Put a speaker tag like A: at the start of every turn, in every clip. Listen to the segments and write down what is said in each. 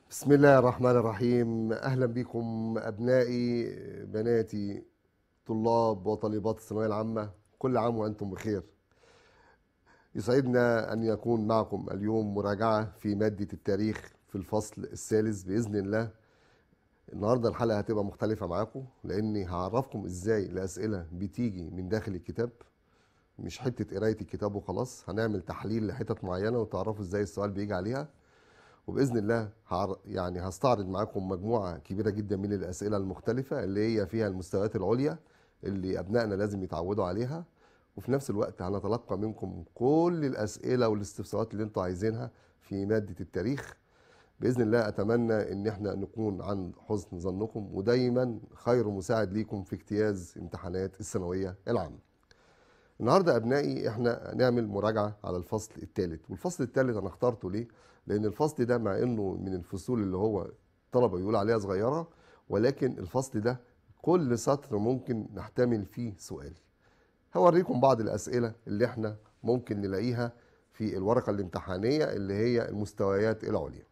A: بسم الله الرحمن الرحيم أهلا بكم أبنائي بناتي طلاب وطالبات الثانوية العامة كل عام وأنتم بخير يسعدنا أن يكون معكم اليوم مراجعة في مادة التاريخ في الفصل الثالث بإذن الله النهاردة الحلقة هتبقى مختلفة معاكم لأني هعرفكم إزاي الأسئلة بتيجي من داخل الكتاب مش حتة قراية الكتاب وخلاص هنعمل تحليل لحتت معينة وتعرفوا إزاي السؤال بيجي عليها وباذن الله هعر... يعني هستعرض معاكم مجموعه كبيره جدا من الاسئله المختلفه اللي هي فيها المستويات العليا اللي ابنائنا لازم يتعودوا عليها وفي نفس الوقت هنتلقى منكم كل الاسئله والاستفسارات اللي انتم عايزينها في ماده التاريخ باذن الله اتمنى ان احنا نكون عن حسن ظنكم ودايما خير مساعد ليكم في اجتياز امتحانات الثانويه العامه النهارده ابنائي احنا هنعمل مراجعه على الفصل الثالث والفصل الثالث انا اخترته ليه لان الفصل ده مع انه من الفصول اللي هو الطلبه يقول عليها صغيره ولكن الفصل ده كل سطر ممكن نحتمل فيه سؤال هوريكم بعض الاسئله اللي احنا ممكن نلاقيها في الورقه الامتحانيه اللي هي المستويات العليا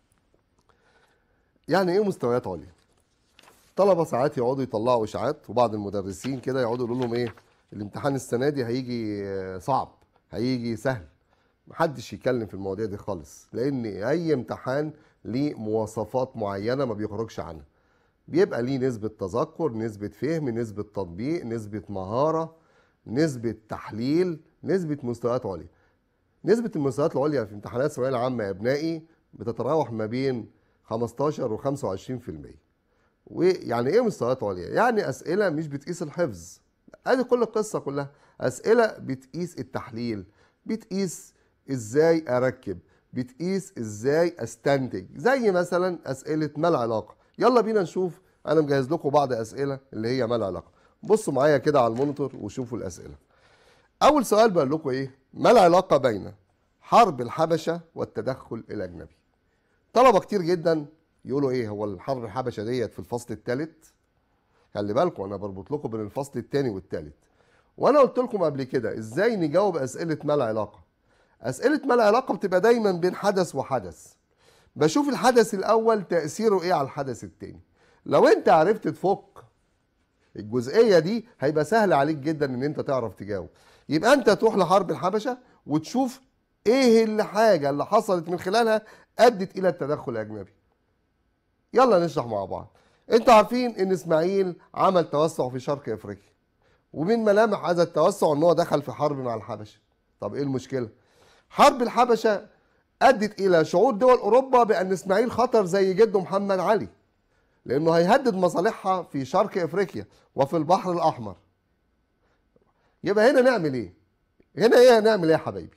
A: يعني ايه مستويات عليا طلبه ساعات يقعدوا يطلعوا اشاعات وبعض المدرسين كده يقعدوا يقولوا لهم ايه الامتحان السنه دي هيجي صعب هيجي سهل محدش يتكلم في المواضيع دي خالص لان اي امتحان ليه مواصفات معينه ما بيخرجش عنها بيبقى ليه نسبه تذكر نسبه فهم نسبه تطبيق نسبه مهاره نسبه تحليل نسبه مستويات عليا نسبه المستويات العليا في امتحانات الثانويه العامه يا ابنائي بتتراوح ما بين 15 و 25% ويعني ايه مستويات عليا يعني اسئله مش بتقيس الحفظ ادي كل القصه كلها اسئله بتقيس التحليل بتقيس ازاي اركب بتقيس ازاي استنتج زي مثلا اسئله ما العلاقه يلا بينا نشوف انا مجهز لكم بعض اسئله اللي هي ما العلاقه بصوا معايا كده على المونيتور وشوفوا الاسئله اول سؤال بقول لكم ايه ما العلاقه بين حرب الحبشه والتدخل الاجنبي طلبه كتير جدا يقولوا ايه هو الحرب الحبشه ديت في الفصل الثالث خلي بالكم انا بربط لكم بين الفصل الثاني والثالث وانا قلت لكم قبل كده ازاي نجاوب اسئله ما العلاقه اسئله ما العلاقه بتبقى دايما بين حدث وحدث بشوف الحدث الاول تاثيره ايه على الحدث الثاني لو انت عرفت تفك الجزئيه دي هيبقى سهل عليك جدا ان انت تعرف تجاوب يبقى انت تروح لحرب الحبشه وتشوف ايه الحاجه اللي حصلت من خلالها ادت الى التدخل الاجنبي يلا نشرح مع بعض انتوا عارفين ان اسماعيل عمل توسع في شرق افريقيا ومن ملامح هذا التوسع ان هو دخل في حرب مع الحبشه طب ايه المشكله حرب الحبشه ادت الى شعور دول اوروبا بان اسماعيل خطر زي جده محمد علي لانه هيهدد مصالحها في شرق افريقيا وفي البحر الاحمر يبقى هنا نعمل ايه هنا ايه هنعمل ايه يا حبايبي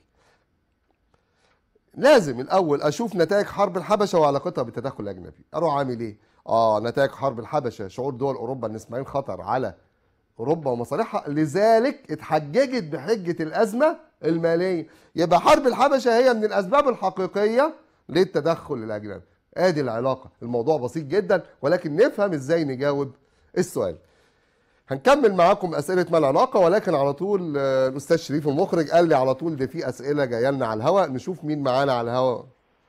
A: لازم الاول اشوف نتائج حرب الحبشه وعلاقتها بالتدخل الاجنبي اروح عامل ايه اه نتائج حرب الحبشه شعور دول اوروبا ان اسماعيل خطر على اوروبا ومصالحها لذلك اتحججت بحجه الازمه الماليه يبقى حرب الحبشه هي من الاسباب الحقيقيه للتدخل الاجنبي ادي العلاقه الموضوع بسيط جدا ولكن نفهم ازاي نجاوب السؤال هنكمل معاكم اسئله ما العلاقه ولكن على طول الاستاذ شريف المخرج قال لي على طول ده في اسئله جايه لنا على الهواء نشوف مين معانا على الهواء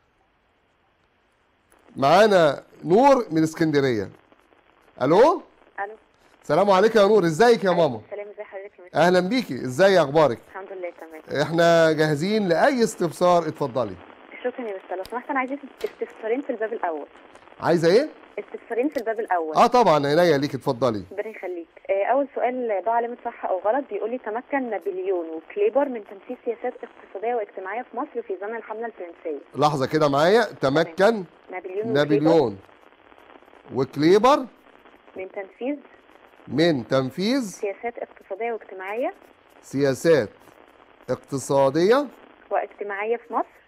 A: معانا نور من اسكندريه الو
B: الو
A: السلام عليكم يا نور ازيك يا ماما
B: سلام ازي حضرتك يا مستر؟
A: اهلا بيكي ازاي اخبارك
B: الحمد لله تمام
A: احنا جاهزين لاي استفسار اتفضلي
B: شكرا يا مستر لو سمحت انا عايزه استفسارين في الباب الاول
A: عايزه ايه
B: استفسارين في الباب الاول
A: اه طبعا عينيا ليك اتفضلي
B: ربنا يخليك آه، اول سؤال ضاع علامه صح او غلط بيقول لي تمكن نابليون وكليبر من تنفيذ سياسات اقتصاديه واجتماعيه في مصر في زمن الحمله الفرنسيه
A: لحظه كده معايا تمكن
B: نابليون وكليبر
A: نابليون وكليبر
B: من تنفيذ
A: من تنفيذ
B: سياسات اقتصاديه واجتماعيه
A: سياسات اقتصاديه
B: واجتماعيه في مصر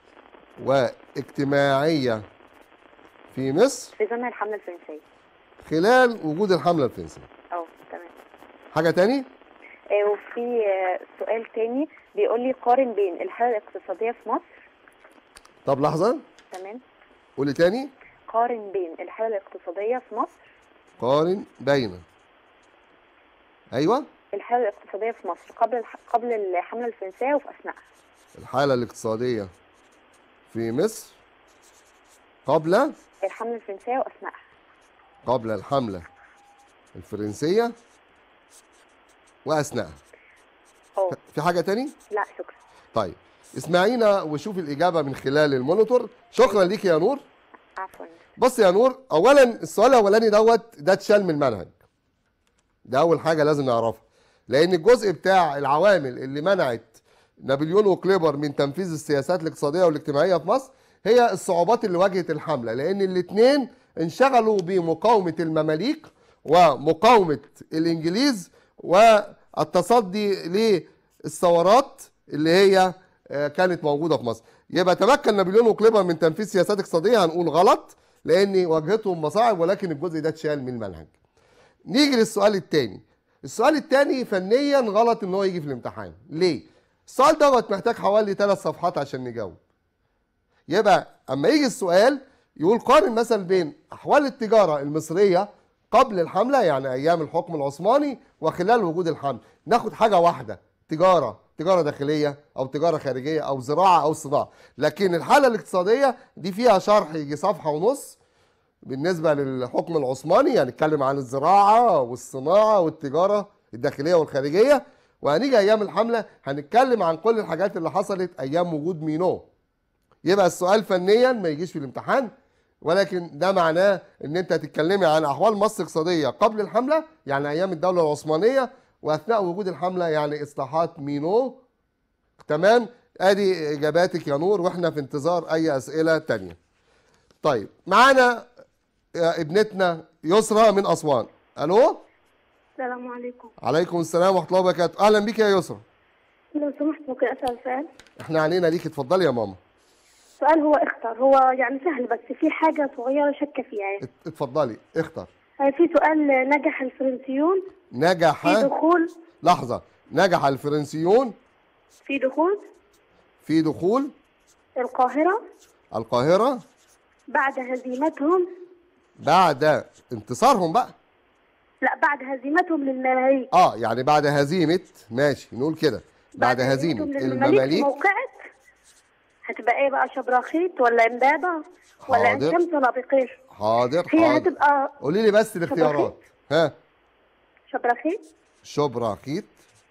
A: واجتماعيه في مصر
B: في زمن الحمله الفرنسيه
A: خلال وجود الحمله الفرنسيه
B: اه تمام
A: حاجه تاني
B: آه، وفي آه، سؤال تاني بيقول لي قارن بين الحاله الاقتصاديه في مصر
A: طب لحظه
B: تمام
A: قولي تاني
B: قارن بين الحالة الاقتصادية في مصر
A: قارن بين ايوه
B: الحالة الاقتصادية في مصر قبل الح... قبل الحملة الفرنسية وفي أثناءها
A: الحاله الاقتصاديه في مصر قبل
B: الحمله الفرنسيه واثناءها
A: قبل الحملة الفرنسية وأثناءها
B: اه
A: في حاجة تاني؟
B: لا شكرا
A: طيب اسمعينا وشوف الإجابة من خلال المونيتور شكرا ليك يا نور
B: عفوا
A: بص يا نور أولا السؤال الأولاني دوت ده اتشال من المنهج ده أول حاجة لازم نعرفها لأن الجزء بتاع العوامل اللي منعت نابليون وكليبر من تنفيذ السياسات الاقتصادية والاجتماعية في مصر هي الصعوبات اللي واجهت الحملة لأن الاتنين انشغلوا بمقاومة المماليك ومقاومة الإنجليز والتصدي للثورات اللي هي آه، كانت موجودة في مصر يبقى تمكن نابليون وكليبر من تنفيذ سياسات اقتصادية هنقول غلط لأن واجهتهم مصاعب ولكن الجزء ده اتشال من المنهج نيجي للسؤال الثاني السؤال الثاني فنيا غلط ان هو يجي في الامتحان ليه السؤال دوت محتاج حوالي ثلاث صفحات عشان نجاوب يبقى اما يجي السؤال يقول قارن مثلا بين احوال التجاره المصريه قبل الحمله يعني ايام الحكم العثماني وخلال وجود الحمله ناخد حاجه واحده تجاره تجاره داخليه او تجاره خارجيه او زراعه او صناعه لكن الحاله الاقتصاديه دي فيها شرح يجي صفحه ونص بالنسبه للحكم العثماني يعني نتكلم عن الزراعه والصناعه والتجاره الداخليه والخارجيه وهنيجي ايام الحمله هنتكلم عن كل الحاجات اللي حصلت ايام وجود مينو يبقى السؤال فنيا ما يجيش في الامتحان ولكن ده معناه ان انت تتكلمي عن احوال مصر اقتصاديه قبل الحمله يعني ايام الدوله العثمانيه واثناء وجود الحمله يعني اصلاحات مينو تمام ادي اجاباتك يا نور واحنا في انتظار اي اسئله تانية طيب معانا يا ابنتنا يسرى من اسوان الو
C: السلام عليكم
A: عليكم السلام ورحمه الله وبركاته اهلا بيك يا يسرى
C: لو سمحت ممكن أسأل سؤال
A: احنا علينا ليك اتفضلي يا ماما
C: سؤال هو اختر هو يعني سهل بس في حاجة صغيرة شك فيها يعني
A: ات- اتفضلي اختر
C: آه، في سؤال نجح الفرنسيون
A: نجح
C: في دخول
A: لحظه نجح الفرنسيون
C: في دخول
A: في دخول
C: القاهرة
A: القاهره
C: بعد هزيمتهم
A: بعد انتصارهم بقى
C: لا بعد هزيمتهم للمماليك
A: اه يعني بعد هزيمه ماشي نقول كده بعد هزيمه
C: هزيمتهم
A: المماليك
C: موقعت هتبقى ايه بقى شبراخيت ولا امبابة ولا عين
A: حاضر.
C: شمس ولا بقير
A: حاضر
C: هي
A: حاضر
C: هتبقى
A: قولي لي بس الاختيارات ها
C: شبراخيت
A: شبراخيت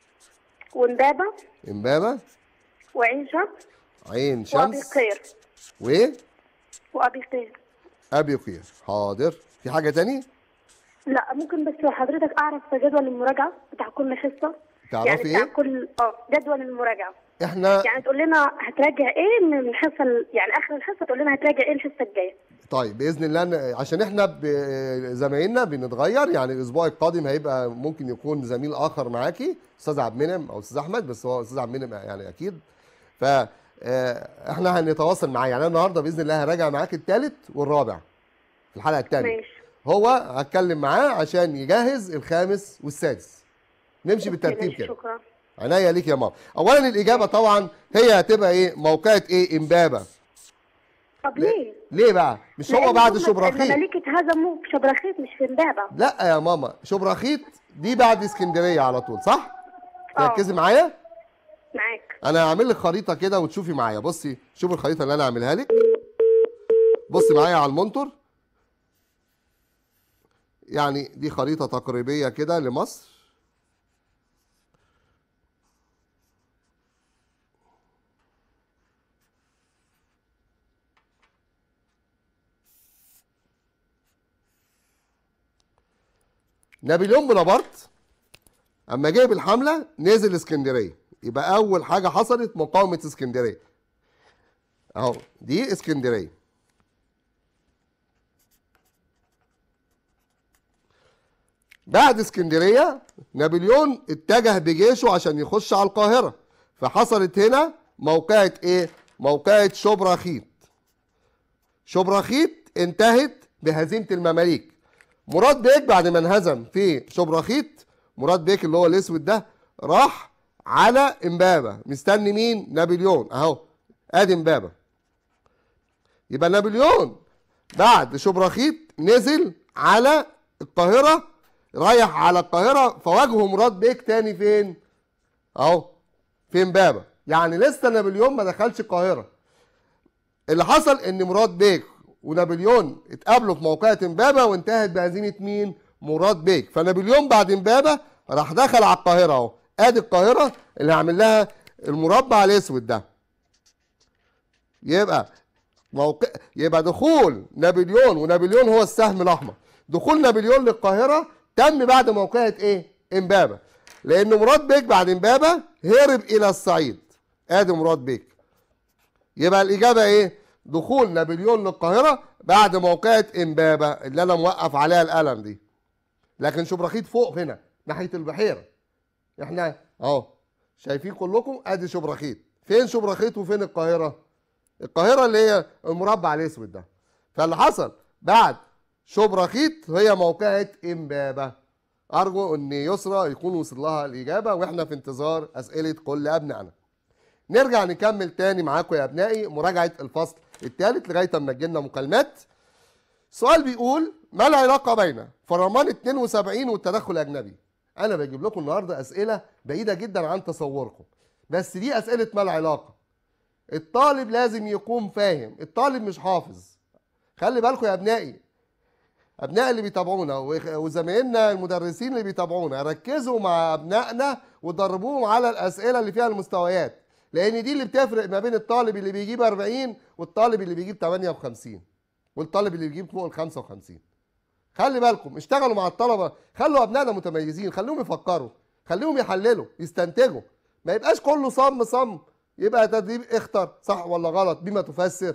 C: وامبابة
A: امبابه
C: وعين شمس
A: عين شمس
C: وابيقير
A: وايه
C: وابيقير
A: ابي قير حاضر في حاجه تاني
C: لا ممكن بس حضرتك اعرف جدول المراجعه بتاع كل حصه
A: تعرفي
C: يعني بتاع
A: ايه
C: كل اه جدول المراجعه
A: احنا
C: يعني تقول لنا هتراجع ايه من الحصه ال- يعني اخر الحصه تقول لنا هتراجع ايه الحصه الجايه
A: طيب باذن الله ن- عشان احنا ب- زمايلنا بنتغير يعني الاسبوع القادم هيبقى ممكن يكون زميل اخر معاكي استاذ عبد المنعم او استاذ احمد بس هو استاذ عبد المنعم يعني اكيد ف آه، احنا هنتواصل معاه يعني انا النهارده باذن الله هراجع معاك الثالث والرابع في الحلقه الثانيه
C: ماشي
A: هو هتكلم معاه عشان يجهز الخامس والسادس نمشي بالترتيب
C: ماشي،
A: كده
C: شكرا
A: عناية ليك يا ماما اولا الاجابه طبعا هي هتبقى ايه موقعة ايه امبابه
C: طب ليه؟
A: ليه بقى مش هو
C: لأن
A: بعد
C: هم
A: شبراخيت
C: المماليك اتهزموا في شبراخيت مش في امبابه
A: لا يا ماما شبراخيت دي بعد اسكندريه على طول صح
C: آه.
A: ركزي معايا
C: معاك
A: انا هعمل لك خريطه كده وتشوفي معايا بصي شوفي الخريطه اللي انا هعملها لك بصي معايا على المونتور يعني دي خريطه تقريبيه كده لمصر نابليون بونابرت اما جايب الحمله نزل اسكندريه يبقى اول حاجه حصلت مقاومه اسكندريه اهو دي اسكندريه بعد اسكندريه نابليون اتجه بجيشه عشان يخش على القاهره فحصلت هنا موقعة ايه موقعة شبرخيت شبرخيت انتهت بهزيمه المماليك مراد بيك بعد ما انهزم في شبرخيت مراد بيك اللي هو الاسود ده راح على امبابه مستني مين نابليون اهو ادي امبابه يبقى نابليون بعد شبرخيت نزل على القاهره رايح على القاهره فواجهه مراد بيك تاني فين اهو في امبابه يعني لسه نابليون ما دخلش القاهره اللي حصل ان مراد بيك ونابليون اتقابلوا في موقعة امبابة وانتهت بهزيمة مين؟ مراد بيك فنابليون بعد امبابة راح دخل على القاهرة اهو ادي القاهرة اللي هعمل لها المربع الاسود ده يبقى موقع يبقى دخول نابليون ونابليون هو السهم الاحمر دخول نابليون للقاهره تم بعد موقعة ايه امبابه لان مراد بيك بعد امبابه هرب الى الصعيد ادي مراد بيك يبقى الاجابه ايه دخول نابليون للقاهره بعد موقعة امبابه اللي انا موقف عليها القلم دي لكن شبرخيت فوق هنا ناحيه البحيره احنا اهو شايفين كلكم ادي شبرخيت فين شبرخيت وفين القاهره القاهره اللي هي المربع الاسود ده فاللي حصل بعد شبرخيت هي موقعة امبابة ارجو ان يسرى يكون وصل لها الاجابه واحنا في انتظار اسئله كل ابنائنا نرجع نكمل تاني معاكم يا ابنائي مراجعه الفصل الثالث لغايه اما تجيلنا مكالمات سؤال بيقول ما العلاقه بين فرمان 72 والتدخل الاجنبي انا بجيب لكم النهارده اسئله بعيده جدا عن تصوركم بس دي اسئله ما العلاقه الطالب لازم يكون فاهم الطالب مش حافظ خلي بالكم يا ابنائي ابناء اللي بيتابعونا وخ- وزمايلنا المدرسين اللي بيتابعونا ركزوا مع ابنائنا ودربوهم على الاسئله اللي فيها المستويات لان دي اللي بتفرق ما بين الطالب اللي بيجيب 40 والطالب اللي بيجيب 58 والطالب اللي بيجيب فوق ال 55 خلي بالكم اشتغلوا مع الطلبه خلوا ابنائنا متميزين خليهم يفكروا خليهم يحللوا يستنتجوا ما يبقاش كله صم صم يبقى تدريب اختر صح ولا غلط بما تفسر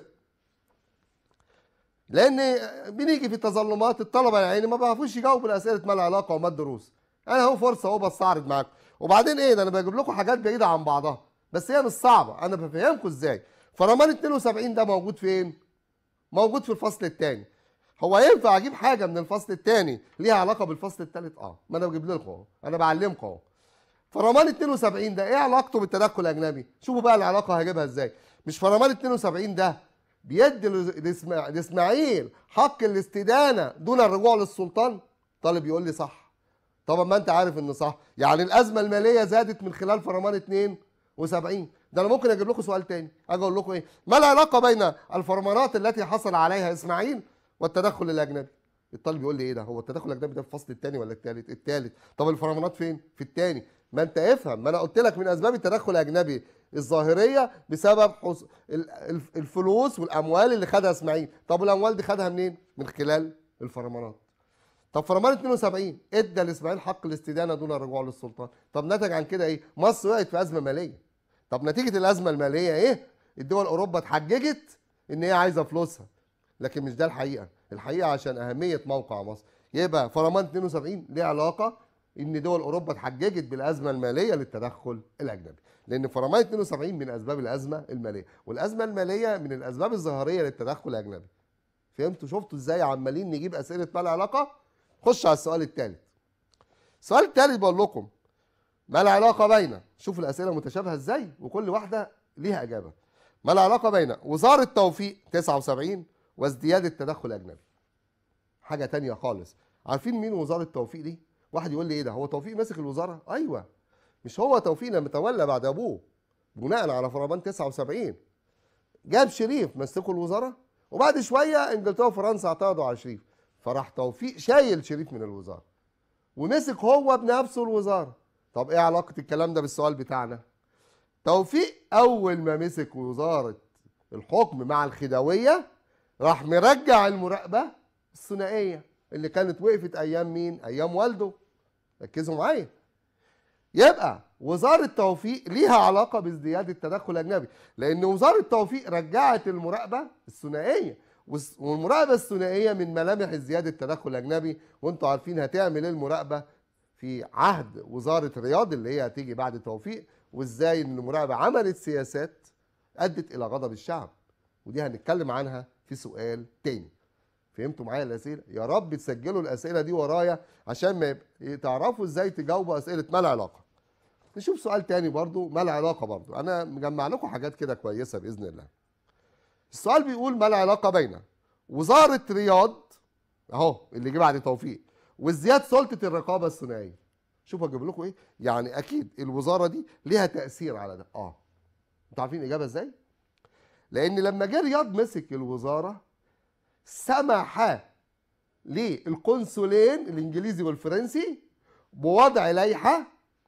A: لان بنيجي في تظلمات الطلبه يعني ما بيعرفوش يجاوبوا الاسئله ما لها علاقه وما الدروس انا اهو فرصه اهو بستعرض معاكم وبعدين ايه ده انا بجيب لكم حاجات بعيده عن بعضها بس هي مش صعبه انا بفهمكم ازاي فرمان 72 ده موجود فين موجود في الفصل الثاني هو ينفع اجيب حاجه من الفصل الثاني ليها علاقه بالفصل الثالث اه ما انا بجيب لكم اهو انا بعلمكم اهو فرمان 72 ده ايه علاقته بالتدخل الاجنبي شوفوا بقى العلاقه هجيبها ازاي مش فرمان 72 ده بيدي لإسماع- لاسماعيل حق الاستدانه دون الرجوع للسلطان طالب يقول لي صح طبعا ما انت عارف ان صح يعني الازمه الماليه زادت من خلال فرمان 72 ده انا ممكن اجيب لكم سؤال تاني اجي اقول لكم ايه ما العلاقه بين الفرمانات التي حصل عليها اسماعيل والتدخل الاجنبي الطالب يقول لي ايه ده هو التدخل الاجنبي ده في الفصل الثاني ولا الثالث الثالث طب الفرمانات فين في الثاني ما انت افهم ما انا قلت لك من اسباب التدخل الاجنبي الظاهريه بسبب حص... ال- الف- الفلوس والاموال اللي خدها اسماعيل طب الاموال دي خدها منين من خلال الفرمانات طب فرمان 72 ادى لاسماعيل حق الاستدانه دون الرجوع للسلطان طب نتج عن كده ايه مصر وقعت في ازمه ماليه طب نتيجه الازمه الماليه ايه الدول اوروبا اتحججت ان هي عايزه فلوسها لكن مش ده الحقيقه الحقيقه عشان اهميه موقع مصر يبقى فرمان 72 ليه علاقه ان دول اوروبا اتحججت بالازمه الماليه للتدخل الاجنبي لان فرمان 72 من اسباب الازمه الماليه والازمه الماليه من الاسباب الظاهريه للتدخل الاجنبي فهمتوا شفتوا ازاي عمالين نجيب اسئله ما لها علاقه خش على السؤال الثالث السؤال الثالث بقول لكم ما العلاقه بين شوفوا الاسئله متشابهه ازاي وكل واحده ليها اجابه ما العلاقه بين وزاره توفيق 79 وازدياد التدخل الاجنبي حاجه تانية خالص عارفين مين وزاره توفيق دي واحد يقول لي ايه ده هو توفيق ماسك الوزاره ايوه مش هو توفيق لما تولى بعد ابوه بناء على فرمان 79 جاب شريف مسكوا الوزاره وبعد شويه انجلترا وفرنسا اعترضوا على شريف فراح توفيق شايل شريف من الوزاره ومسك هو بنفسه الوزاره طب ايه علاقه الكلام ده بالسؤال بتاعنا توفيق اول ما مسك وزاره الحكم مع الخديويه راح مرجع المراقبه الثنائيه اللي كانت وقفت ايام مين ايام والده ركزوا معايا يبقى وزارة توفيق ليها علاقة بازدياد التدخل الأجنبي لأن وزارة توفيق رجعت المراقبة الثنائية والس- والمراقبة الثنائية من ملامح ازدياد التدخل الأجنبي وانتوا عارفين هتعمل ايه المراقبة في عهد وزارة الرياض اللي هي هتيجي بعد توفيق وازاي ان المراقبة عملت سياسات أدت إلى غضب الشعب ودي هنتكلم عنها في سؤال تاني فهمتوا معايا الأسئلة؟ يا رب تسجلوا الأسئلة دي ورايا عشان ما يب- تعرفوا ازاي تجاوبوا أسئلة ما العلاقة نشوف سؤال تاني برضو ما العلاقة برضو أنا مجمع لكم حاجات كده كويسة بإذن الله السؤال بيقول ما العلاقة بين وزارة رياض أهو اللي جه بعد توفيق وازدياد سلطة الرقابة الثنائية شوفوا أجيب لكم إيه يعني أكيد الوزارة دي ليها تأثير على ده أه أنتوا عارفين الإجابة إزاي؟ لأن لما جه رياض مسك الوزارة سمح للقنصلين الانجليزي والفرنسي بوضع لائحه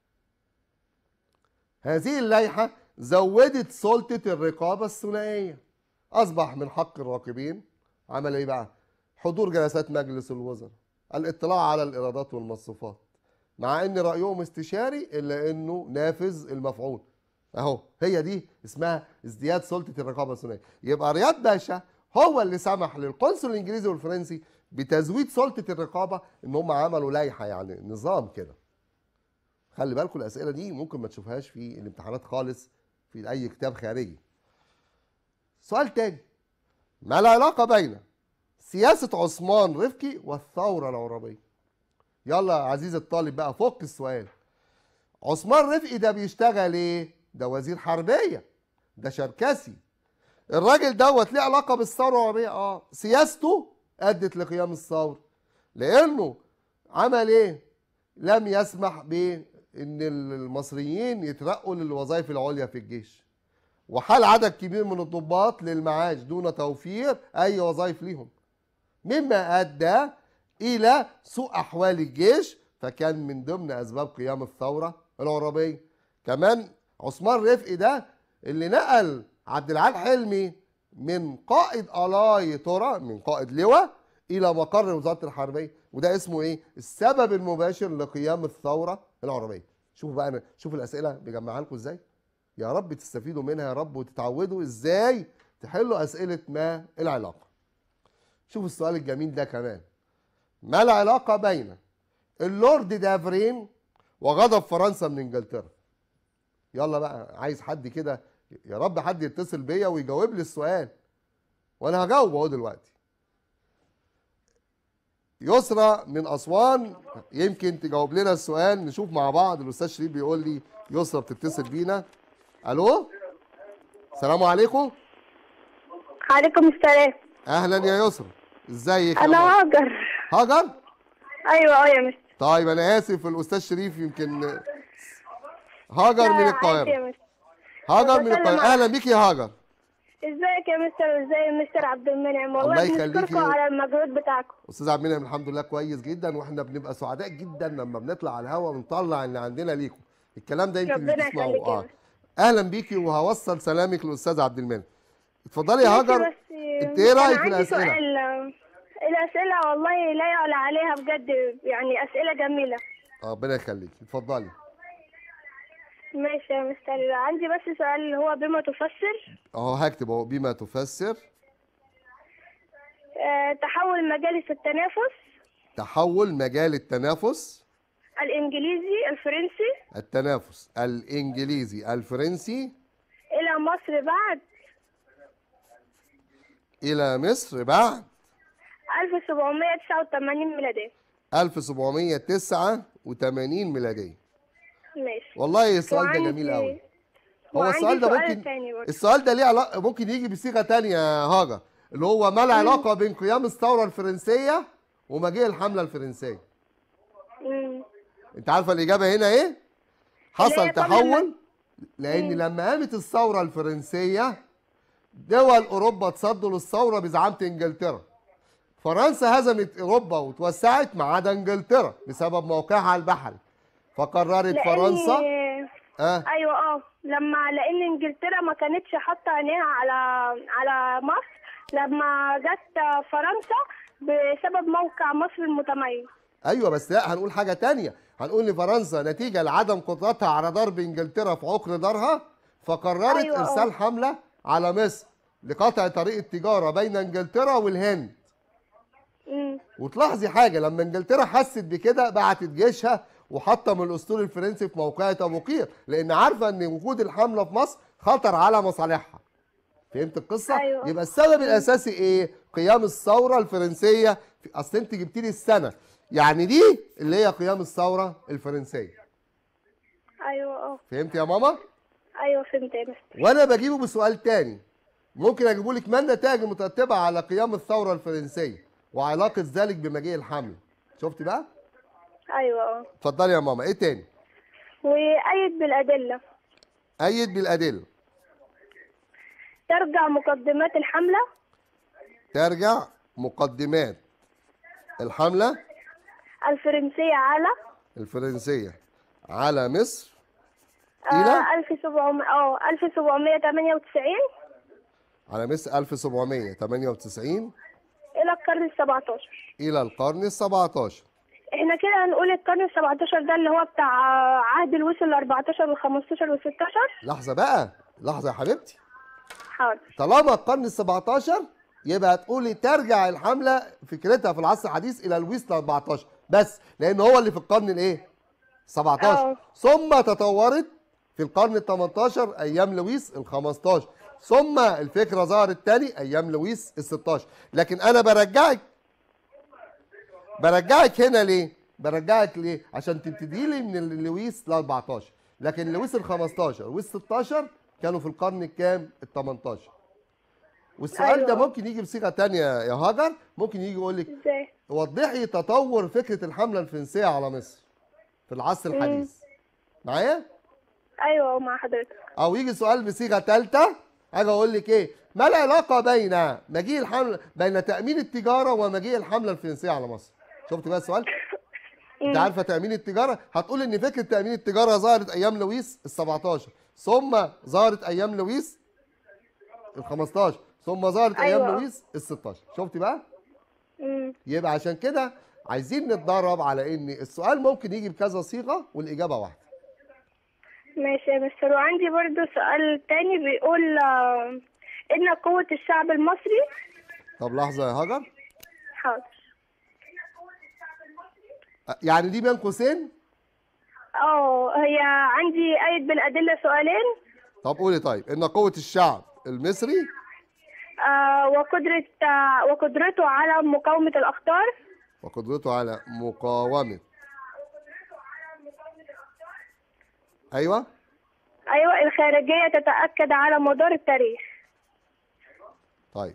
A: هذه اللائحه زودت سلطه الرقابه الثنائيه اصبح من حق الراقبين عمل ايه بقى حضور جلسات مجلس الوزراء الاطلاع على الايرادات والمصروفات مع ان رايهم استشاري الا انه نافذ المفعول اهو هي دي اسمها ازدياد سلطه الرقابه الثنائيه يبقى رياض باشا هو اللي سمح للقنصل الانجليزي والفرنسي بتزويد سلطه الرقابه ان هم عملوا لائحه يعني نظام كده خلي بالكم الاسئله دي ممكن ما تشوفهاش في الامتحانات خالص في اي كتاب خارجي سؤال تاني ما العلاقه بين سياسه عثمان رفكي والثوره العربيه يلا يا عزيزي الطالب بقى فك السؤال عثمان رفقي ده بيشتغل ايه ده وزير حربيه ده شركسي الراجل دوت ليه علاقه بالثوره العربيه اه سياسته ادت لقيام الثوره لانه عمل ايه لم يسمح بان المصريين يترقوا للوظائف العليا في الجيش وحال عدد كبير من الضباط للمعاش دون توفير اي وظائف ليهم مما ادى الى سوء احوال الجيش فكان من ضمن اسباب قيام الثوره العربيه كمان عثمان رفقي ده اللي نقل عبد العال حلمي من قائد الاي ترى من قائد لواء الى مقر وزاره الحربيه وده اسمه ايه السبب المباشر لقيام الثوره العربيه شوفوا بقى انا شوفوا الاسئله بجمعها لكم ازاي يا رب تستفيدوا منها يا رب وتتعودوا ازاي تحلوا اسئله ما العلاقه شوفوا السؤال الجميل ده كمان ما العلاقه بين اللورد دافرين وغضب فرنسا من انجلترا يلا بقى عايز حد كده يا رب حد يتصل بيا ويجاوب لي السؤال وانا هجاوب اهو دلوقتي يسرى من اسوان يمكن تجاوب لنا السؤال نشوف مع بعض الاستاذ شريف بيقول لي يسرى بتتصل بينا الو السلام عليكم
C: عليكم السلام
A: اهلا يا يسرى ازيك يا
C: انا
A: ماما؟
C: هاجر
A: هاجر
C: ايوه اه يا مستر
A: طيب انا اسف الاستاذ شريف يمكن هاجر
C: لا،
A: من
C: عادي يا
A: القاهره
C: مستر
A: هاجر من
C: بسلم
A: القاهره
C: عليك.
A: اهلا بيك يا هاجر
C: ازيك يا مستر وازاي مستر عبد المنعم والله
A: الله يخليكي.
C: بنشكركم على المجهود بتاعكم
A: استاذ عبد المنعم الحمد لله كويس جدا واحنا بنبقى سعداء جدا لما بنطلع على الهواء ونطلع اللي عندنا ليكم الكلام ده يمكن مش
C: ربنا
A: تسمعوه
C: يخليك يا
A: اه
C: مستر.
A: اهلا بيكي وهوصل سلامك للاستاذ عبد المنعم اتفضلي يا
C: ماشي،
A: هاجر
C: بس
A: انت ايه
C: أنا
A: رايك في
C: عندي
A: الاسئله
C: سؤال الأسئلة والله لا يعلى عليها بجد يعني أسئلة جميلة
A: آه، ربنا يخليك اتفضلي
C: ماشي يا مستر عندي بس سؤال اللي هو بما تفسر
A: اهو هكتب اهو بما تفسر
C: آه، تحول مجالس التنافس
A: تحول مجال التنافس
C: الإنجليزي الفرنسي
A: التنافس الانجليزي الفرنسي
C: إلى مصر بعد
A: الى مصر بعد
C: 1789 ميلادية
A: 1789 ميلاديه
C: ماشي
A: والله السؤال ده
C: وعندي-
A: جميل قوي هو
C: وعندي
A: السؤال ده
C: سؤال
A: ممكن
C: تاني برضه.
A: السؤال ده ليه علاقه ممكن يجي بصيغه تانية يا هاجر اللي هو ما العلاقه بين قيام الثوره الفرنسيه ومجيء الحمله الفرنسيه
C: مم.
A: انت عارفه الاجابه هنا ايه حصل
C: قبل
A: تحول لان لما قامت الثوره الفرنسيه دول اوروبا تصدوا للثوره بزعامه انجلترا فرنسا هزمت اوروبا وتوسعت ما عدا انجلترا بسبب موقعها على البحر فقررت
C: لأن
A: فرنسا اه
C: ايوه اه لما لان انجلترا ما كانتش حاطه عينيها على على مصر لما جت فرنسا بسبب موقع مصر المتميز
A: ايوه بس لا هنقول حاجه تانية هنقول لفرنسا نتيجه لعدم قدرتها على ضرب انجلترا في عقر دارها فقررت
C: أيوة، آه.
A: ارسال حمله على مصر لقطع طريق التجاره بين انجلترا والهند
C: مم.
A: وتلاحظي حاجه لما انجلترا حست بكده بعتت جيشها وحطم الاسطول الفرنسي في موقعة ابو قير لان عارفه ان وجود الحمله في مصر خطر على مصالحها فهمت القصه
C: أيوة.
A: يبقى السبب الاساسي ايه قيام الثوره الفرنسيه في- اصل انت جبت لي السنه يعني دي اللي هي قيام الثوره الفرنسيه
C: ايوه اه
A: فهمت يا ماما
C: ايوه فهمت يا مستر
A: وانا بجيبه بسؤال تاني ممكن اجيبه لك ما النتائج المترتبه على قيام الثوره الفرنسيه وعلاقه ذلك بمجيء الحمله شفت بقى
C: ايوه اه
A: اتفضلي يا ماما ايه تاني
C: وأيد بالأدلة
A: أيد بالأدلة
C: ترجع مقدمات الحملة
A: ترجع مقدمات الحملة
C: الفرنسية على
A: الفرنسية على مصر
C: آه،
A: إلى
C: 1700 اه 1798
A: على مصر 1798
C: إلى القرن ال 17
A: إلى القرن ال 17
C: احنا كده هنقول القرن ال 17 ده اللي هو بتاع عهد الوصل ال 14 وال 15 وال 16
A: لحظة بقى لحظة يا حبيبتي
C: حاضر
A: طالما القرن ال 17 يبقى هتقولي ترجع الحملة فكرتها في العصر الحديث إلى لويس ال 14 بس لأن هو اللي في القرن الإيه؟ 17
C: آه.
A: ثم تطورت في القرن ال 18 أيام لويس ال 15 ثم الفكرة ظهرت تاني أيام لويس ال 16 لكن أنا برجعك برجعك هنا ليه؟ برجعك ليه؟ عشان تبتدي لي من لويس ل 14 لكن لويس ال 15 ولويس 16 كانوا في القرن الكام؟ ال 18 والسؤال ده
C: أيوة.
A: ممكن يجي بصيغه تانية يا هاجر ممكن يجي يقول لك
C: ازاي
A: وضحي تطور فكره الحمله الفرنسيه على مصر في العصر الحديث معايا؟
C: ايوه مع حضرتك
A: او يجي سؤال بصيغه ثالثه اجي اقول لك ايه ما العلاقه بين مجيء الحمله بين تامين التجاره ومجيء الحمله الفرنسيه على مصر شفت بقى السؤال انت عارفه تامين التجاره هتقول ان فكره تامين التجاره ظهرت ايام لويس ال 17 ثم ظهرت ايام لويس ال 15 ثم ظهرت ايام
C: أيوة.
A: لويس ال 16 شفت بقى
C: امم
A: يبقى عشان كده عايزين نتدرب على ان السؤال ممكن يجي بكذا صيغه والاجابه واحده
C: ماشي يا مستر وعندي برضو سؤال تاني بيقول آه، إن قوة الشعب المصري
A: طب لحظه يا هاجر
C: حاضر
A: يعني دي بين قوسين
C: اه هي عندي آية بالأدلة سؤالين
A: طب قولي طيب ان قوه الشعب المصري
C: آه وقدرة آه وقدرته على مقاومة الأخطار
A: وقدرته على مقاومه ايوه
C: أيوة الخارجية تتأكد على مدار التاريخ
A: طيب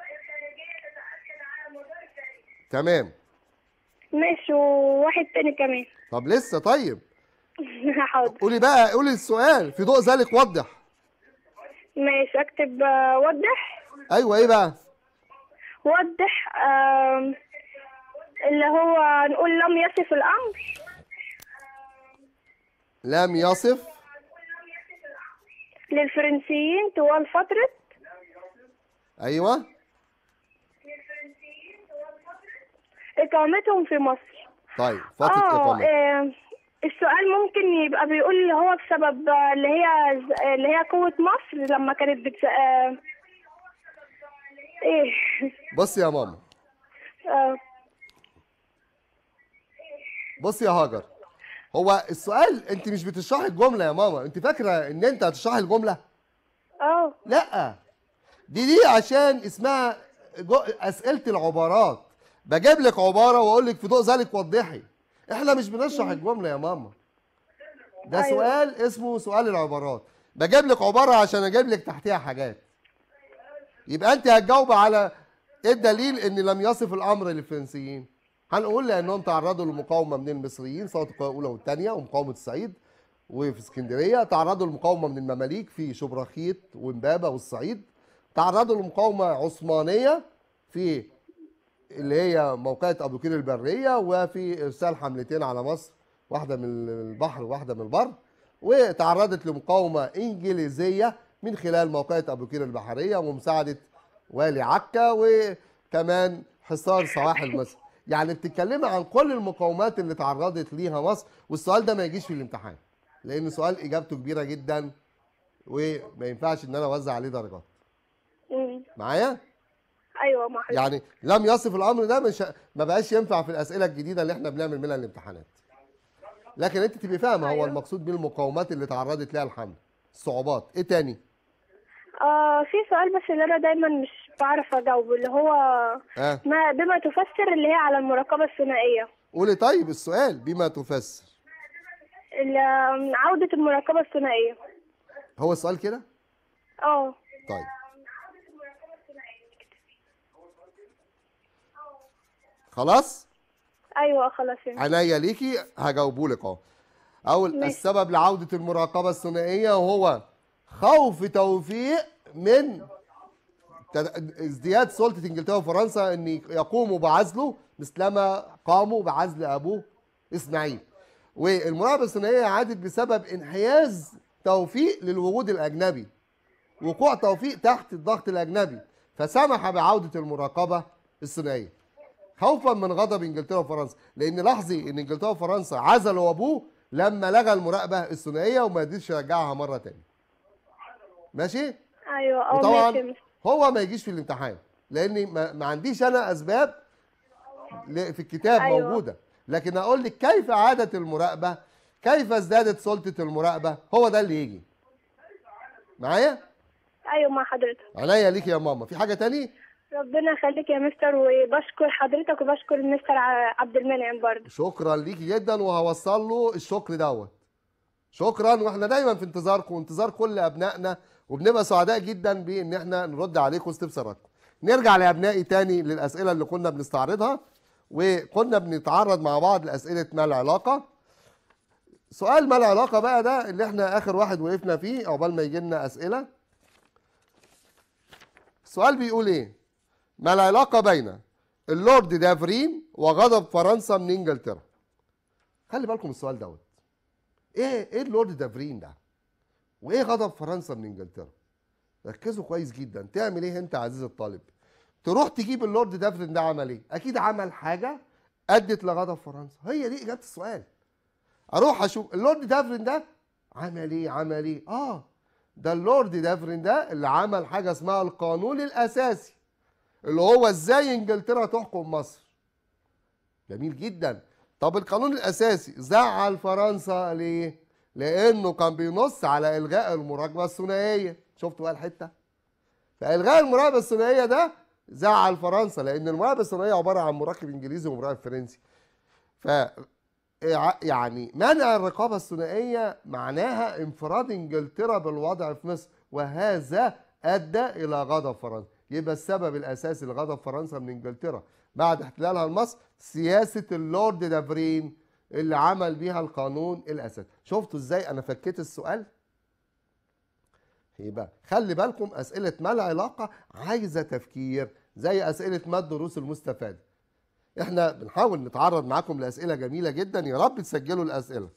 A: تمام
C: ماشي وواحد تاني كمان
A: طب لسه طيب
C: حاضر
A: قولي بقى قولي السؤال في ضوء ذلك وضح
C: ماشي أكتب آه، وضح
A: ايوه ايه بقى
C: وضح آم، اللي هو نقول لم يصف الأمر
A: لم يصف
C: للفرنسيين طوال فترة
A: ايوه
C: إقامتهم في مصر
A: طيب فتره
C: اه
A: اقامه
C: آه، السؤال ممكن يبقى بيقول اللي هو بسبب آه، اللي هي اللي هي قوة مصر لما كانت بتس... آه، ايه
A: بص يا ماما
C: آه،
A: بص يا هاجر هو السؤال انت مش بتشرحي الجمله يا ماما انت فاكره ان انت هتشرحي الجمله
C: اه
A: لا دي دي عشان اسمها جو- اسئله العبارات بجيب لك عباره واقول لك في ضوء ذلك وضحي احنا مش بنشرح الجمله يا ماما ده
C: أيوة.
A: سؤال اسمه سؤال العبارات بجيب لك عباره عشان اجيب لك تحتها حاجات يبقى انت هتجاوب على ايه الدليل ان لم يصف الامر للفرنسيين هنقول لانهم تعرضوا للمقاومه من المصريين سواء القوى الاولى والثانيه ومقاومه الصعيد وفي اسكندريه تعرضوا للمقاومه من المماليك في شبرخيت وامبابه والصعيد تعرضوا لمقاومه عثمانيه في اللي هي موقعة أبو كير البرية وفي إرسال حملتين على مصر واحدة من البحر وواحدة من البر وتعرضت لمقاومة إنجليزية من خلال موقعة أبو كير البحرية ومساعدة والي عكا وكمان حصار سواحل مصر يعني بتتكلمي عن كل المقاومات اللي تعرضت ليها مصر والسؤال ده ما يجيش في الامتحان لأن سؤال إجابته كبيرة جدا وما ينفعش إن أنا أوزع عليه درجات
C: مم.
A: معايا؟
C: ايوه مع حضرتك
A: يعني لم يصف الامر ده مش ما بقاش ينفع في الاسئله الجديده اللي احنا بنعمل منها الامتحانات لكن انت تبقي فاهمه هو
C: أيوة.
A: المقصود بالمقاومات اللي تعرضت لها الحمل الصعوبات ايه تاني
C: اه في سؤال بس اللي انا دايما مش بعرف اجاوبه اللي هو
A: اه
C: ما بما تفسر اللي هي على المراقبة الثنائية
A: قولي طيب السؤال بما تفسر
C: ال- عودة المراقبة الثنائية
A: هو السؤال كده
C: اه
A: طيب خلاص
C: ايوه خلاص يعني.
A: عناية ليكي هجاوبه لك اهو اول
C: ماشي.
A: السبب لعودة المراقبة الثنائية هو خوف توفيق من تد- ازدياد سلطه انجلترا وفرنسا ان يقوموا بعزله مثلما قاموا بعزل ابوه اسماعيل والمراقبه الثنائيه عادت بسبب انحياز توفيق للوجود الاجنبي وقوع توفيق تحت الضغط الاجنبي فسمح بعوده المراقبه الثنائيه خوفا من غضب انجلترا وفرنسا لان لاحظي ان انجلترا وفرنسا عزلوا ابوه لما لغى المراقبه الثنائيه وما قدرش يرجعها مره تاني ماشي
C: ايوه اه
A: وطبعا
C: ماشي ماشي.
A: هو ما يجيش في الامتحان لاني ما, ما عنديش انا اسباب ل- في الكتاب
C: أيوة.
A: موجوده لكن اقول لك كيف عادت المراقبه كيف ازدادت سلطه المراقبه هو ده اللي يجي معايا
C: ايوه مع حضرتك
A: عينيا ليك يا ماما في حاجه تاني
C: ربنا يخليك يا مستر وبشكر حضرتك وبشكر مستر ع- عبد المنعم برضه
A: شكرا ليكي جدا وهوصل له الشكر دوت شكرا واحنا دايما في انتظاركم وانتظار كل ابنائنا وبنبقى سعداء جدا بان احنا نرد عليكم واستفساراتكم نرجع لابنائي تاني للاسئله اللي كنا بنستعرضها وكنا بنتعرض مع بعض لاسئله ما العلاقه سؤال ما العلاقه بقى ده اللي احنا اخر واحد وقفنا فيه عقبال ما يجي لنا اسئله السؤال بيقول ايه ما العلاقه بين اللورد دافرين وغضب فرنسا من انجلترا خلي بالكم السؤال دوت ايه ايه اللورد دافرين ده وايه غضب فرنسا من انجلترا ركزوا كويس جدا تعمل ايه انت عزيزي الطالب تروح تجيب اللورد دافرين ده عمل ايه اكيد عمل حاجه ادت لغضب فرنسا هي دي اجابه السؤال اروح اشوف اللورد دافرين ده عمل ايه عمل ايه اه ده اللورد دافرين ده اللي عمل حاجه اسمها القانون الاساسي اللي هو ازاي انجلترا تحكم مصر جميل جدا طب القانون الاساسي زعل فرنسا ليه لانه كان بينص على الغاء المراقبه الثنائيه شفتوا بقى الحته فالغاء المراقبه الثنائيه ده زعل فرنسا لان المراقبه الثنائيه عباره عن مراقب انجليزي ومراقب فرنسي ف يعني منع الرقابه الثنائيه معناها انفراد انجلترا بالوضع في مصر وهذا ادى الى غضب فرنسا يبقى السبب الاساسي لغضب فرنسا من انجلترا بعد احتلالها لمصر سياسه اللورد دافرين اللي عمل بيها القانون الاساسي شفتوا ازاي انا فكيت السؤال يبقى خلي بالكم اسئله ما العلاقه عايزه تفكير زي اسئله ما الدروس المستفاده احنا بنحاول نتعرض معاكم لاسئله جميله جدا يا رب تسجلوا الاسئله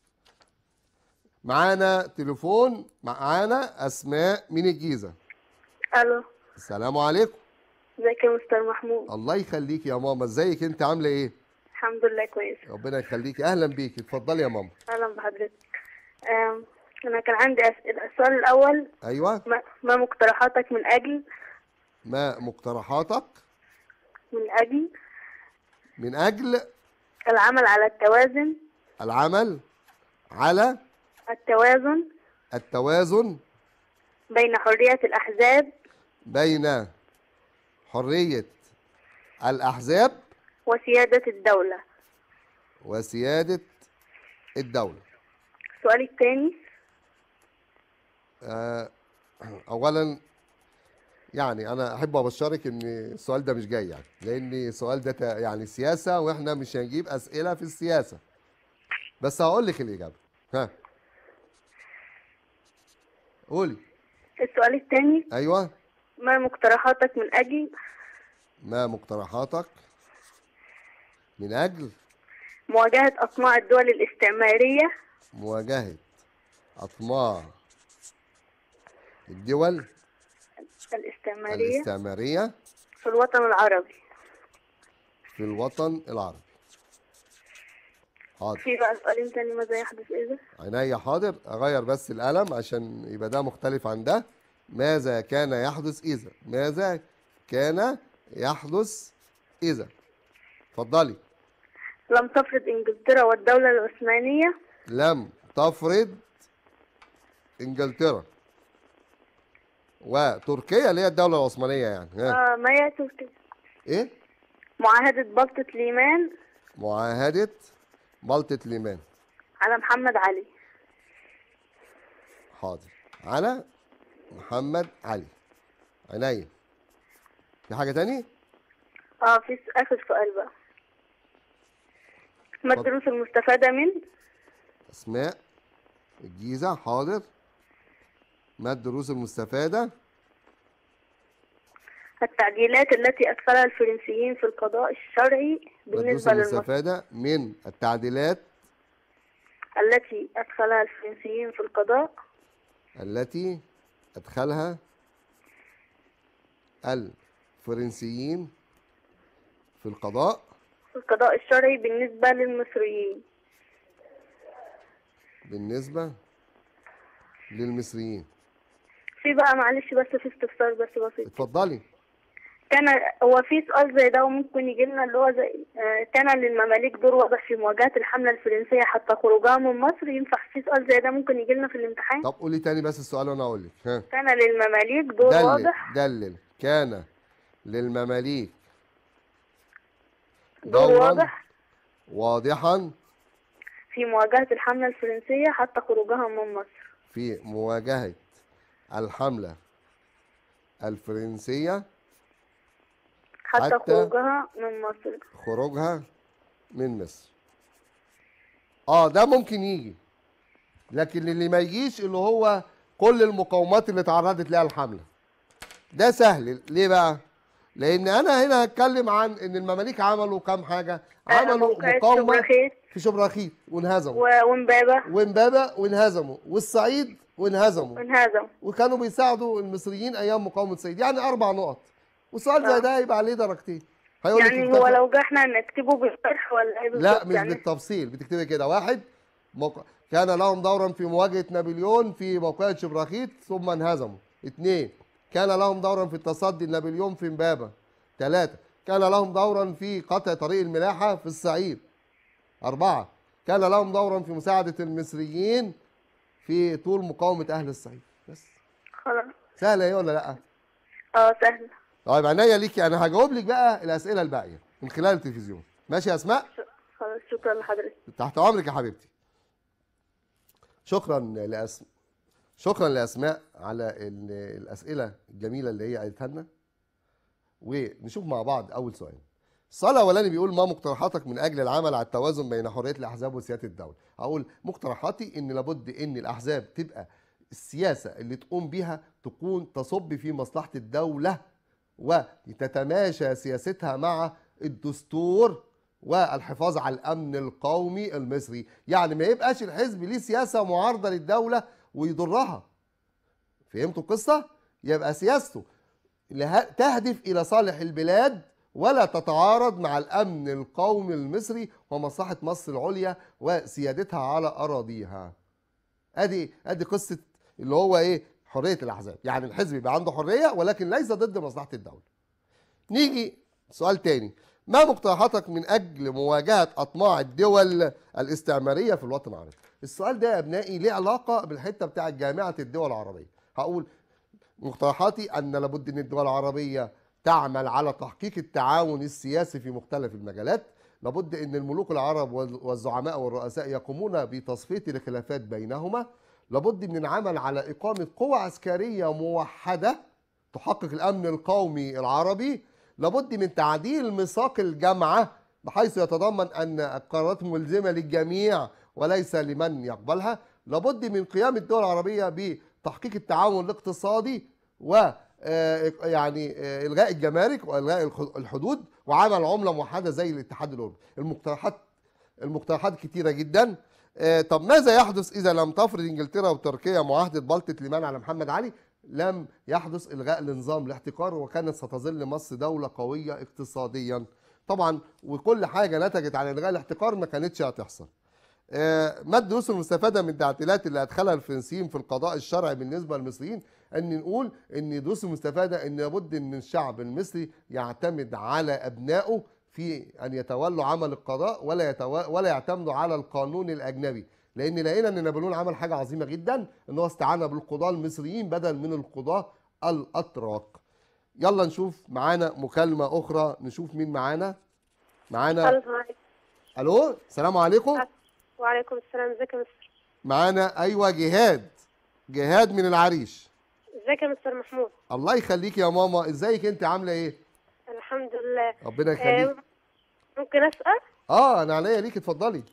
A: معانا تليفون معانا اسماء من الجيزه
C: الو
A: السلام عليكم
C: ازيك يا مستر محمود
A: الله يخليك يا ماما ازيك انت عامله ايه
C: الحمد لله كويس
A: ربنا يخليكي اهلا بيكي اتفضلي يا ماما
C: اهلا بحضرتك آم، انا كان عندي اسئله السؤال الاول
A: ايوه
C: ما, ما مقترحاتك من اجل
A: ما مقترحاتك
C: من اجل
A: من اجل
C: العمل على التوازن
A: العمل على
C: التوازن
A: التوازن
C: بين حريه الاحزاب
A: بين حريه الاحزاب
C: وسياده الدوله
A: وسياده الدوله
C: السؤال الثاني
A: آه، اولا يعني انا احب ابشرك ان السؤال ده مش جاي يعني لان السؤال ده تا- يعني سياسه واحنا مش هنجيب اسئله في السياسه بس هقول لك الاجابه ها قولي
C: السؤال الثاني
A: ايوه
C: ما مقترحاتك من اجل
A: ما مقترحاتك من اجل
C: مواجهه اطماع الدول الاستعماريه
A: مواجهه اطماع الدول
C: الاستعماريه
A: الاستعماريه
C: في الوطن العربي
A: في الوطن العربي حاضر
C: في بقى سؤالين تاني ماذا يحدث اذا
A: عينيا حاضر اغير بس القلم عشان يبقى ده مختلف عن ده ماذا كان يحدث اذا ماذا كان يحدث اذا اتفضلي
C: لم تفرض انجلترا والدوله العثمانيه
A: لم تفرض انجلترا وتركيا اللي هي الدوله العثمانيه يعني ها.
C: آه ما هي تركيا
A: ايه
C: معاهده بلطة ليمان
A: معاهده بلطة ليمان
C: على محمد علي
A: حاضر على محمد علي عينيا في حاجه تاني
C: اه في س- اخر سؤال بقى ما
A: اتفضل.
C: الدروس المستفاده من
A: اسماء الجيزه حاضر ما الدروس المستفاده
C: التعديلات التي أدخلها الفرنسيين في القضاء الشرعي
A: والدروس
C: بالنسبة للمصريين
A: المستفادة من التعديلات
C: التي أدخلها الفرنسيين في القضاء
A: التي أدخلها الفرنسيين في القضاء
C: في القضاء الشرعي بالنسبة للمصريين
A: بالنسبة للمصريين
C: في بقى معلش بس في استفسار بس بسيط
A: اتفضلي
C: كان هو في سؤال زي ده وممكن يجي لنا اللي هو زي آه، كان للمماليك دور واضح في مواجهة الحملة الفرنسية حتى خروجها من مصر ينفع في سؤال زي ده ممكن يجي لنا في الامتحان
A: طب قولي تاني بس السؤال وانا اقول لك ها
C: كان للمماليك دور
A: دلل
C: واضح
A: دلل كان للمماليك
C: دور
A: دورا
C: واضح
A: واضحا
C: في مواجهة الحملة الفرنسية حتى خروجها من مصر
A: في مواجهة الحملة الفرنسية
C: حتى,
A: حتى-
C: خروجها من مصر
A: خروجها من مصر اه ده ممكن يجي لكن اللي ما يجيش اللي هو كل المقاومات اللي تعرضت لها الحملة ده سهل ليه بقى لان انا هنا هتكلم عن ان المماليك عملوا كام حاجة عملوا
C: موقعة
A: مقاومة
C: شبرخيت
A: في شبرخيت وانهزموا
C: و- ومبابة
A: وامبابة وانهزموا والصعيد وانهزموا
C: وانهزم
A: وكانوا بيساعدوا المصريين ايام مقاومه الصعيد يعني اربع نقط والسؤال زي
C: آه.
A: ده هيبقى عليه درجتين هيقول لك
C: يعني
A: اكتفى-
C: هو لو جه احنا نكتبه بالشرح ولا ايه
A: لا
C: بالظبط
A: مش
C: يعني
A: بالتفصيل بتكتبي كده واحد موق... كان لهم دورا في مواجهه نابليون في موقعة شبرخيت ثم انهزموا اثنين كان لهم دورا في التصدي لنابليون في امبابه ثلاثه كان لهم دورا في قطع طريق الملاحه في الصعيد أربعة كان لهم دورا في مساعدة المصريين في طول مقاومة أهل الصعيد بس
C: خلاص
A: سهلة إيه ولا لأ؟
C: اه سهل
A: طيب عينيا ليكي انا هجاوب لك بقى الاسئله الباقيه من خلال التلفزيون ماشي يا اسماء
C: خلاص شكرا لحضرتك
A: تحت امرك يا حبيبتي شكرا لأسماء شكرا لاسماء على ال- الاسئله الجميله اللي هي قالتها لنا ونشوف مع بعض اول سؤال السؤال الاولاني بيقول ما مقترحاتك من اجل العمل على التوازن بين حريه الاحزاب وسياده الدوله اقول مقترحاتي ان لابد ان الاحزاب تبقى السياسه اللي تقوم بيها تكون تصب في مصلحه الدوله وتتماشى سياستها مع الدستور والحفاظ على الامن القومي المصري يعني ما يبقاش الحزب ليه سياسه معارضه للدوله ويضرها فهمتوا القصه يبقى سياسته لها- تهدف الى صالح البلاد ولا تتعارض مع الامن القومي المصري ومصلحه مصر العليا وسيادتها على اراضيها ادي ادي قصه اللي هو ايه حريه الاحزاب يعني الحزب يبقى عنده حريه ولكن ليس ضد مصلحه الدوله نيجي سؤال تاني ما مقترحاتك من اجل مواجهه اطماع الدول الاستعماريه في الوطن العربي السؤال ده يا ابنائي ليه علاقه بالحته بتاعه جامعه الدول العربيه هقول مقترحاتي ان لابد ان الدول العربيه تعمل على تحقيق التعاون السياسي في مختلف المجالات لابد ان الملوك العرب وال- والزعماء والرؤساء يقومون بتصفيه الخلافات بينهما لابد من العمل على اقامه قوى عسكريه موحده تحقق الامن القومي العربي لابد من تعديل ميثاق الجامعه بحيث يتضمن ان القرارات ملزمه للجميع وليس لمن يقبلها لابد من قيام الدول العربيه بتحقيق التعاون الاقتصادي و آه، يعني آه، الغاء الجمارك والغاء الح- الحدود وعمل عمله موحده زي الاتحاد الاوروبي المقترحات المقترحات كتيره جدا آه، طب ماذا يحدث اذا لم تفرض انجلترا وتركيا معاهده بلطة ليمان على محمد علي لم يحدث الغاء لنظام الاحتكار وكانت ستظل مصر دوله قويه اقتصاديا طبعا وكل حاجه نتجت عن الغاء الاحتكار ما كانتش هتحصل آه، ما الدروس المستفاده من التعديلات اللي ادخلها الفرنسيين في القضاء الشرعي بالنسبه للمصريين ان نقول ان الدروس المستفاده ان لابد ان الشعب المصري يعتمد على ابنائه في ان يتولوا عمل القضاء ولا يتو... ولا يعتمدوا على القانون الاجنبي لان لقينا ان نابليون عمل حاجه عظيمه جدا ان هو استعان بالقضاه المصريين بدل من القضاه الاتراك يلا نشوف معانا مكالمه اخرى نشوف مين معانا معانا
C: السلام عليكم
A: الو السلام عليكم
C: وعليكم السلام ازيك يا مستر
A: معانا ايوه جهاد جهاد من العريش
C: ازيك يا مستر محمود
A: الله يخليك يا ماما ازيك انت عامله ايه
C: الحمد لله
A: ربنا يخليك
C: آه، ممكن اسال
A: اه انا عليا ليك اتفضلي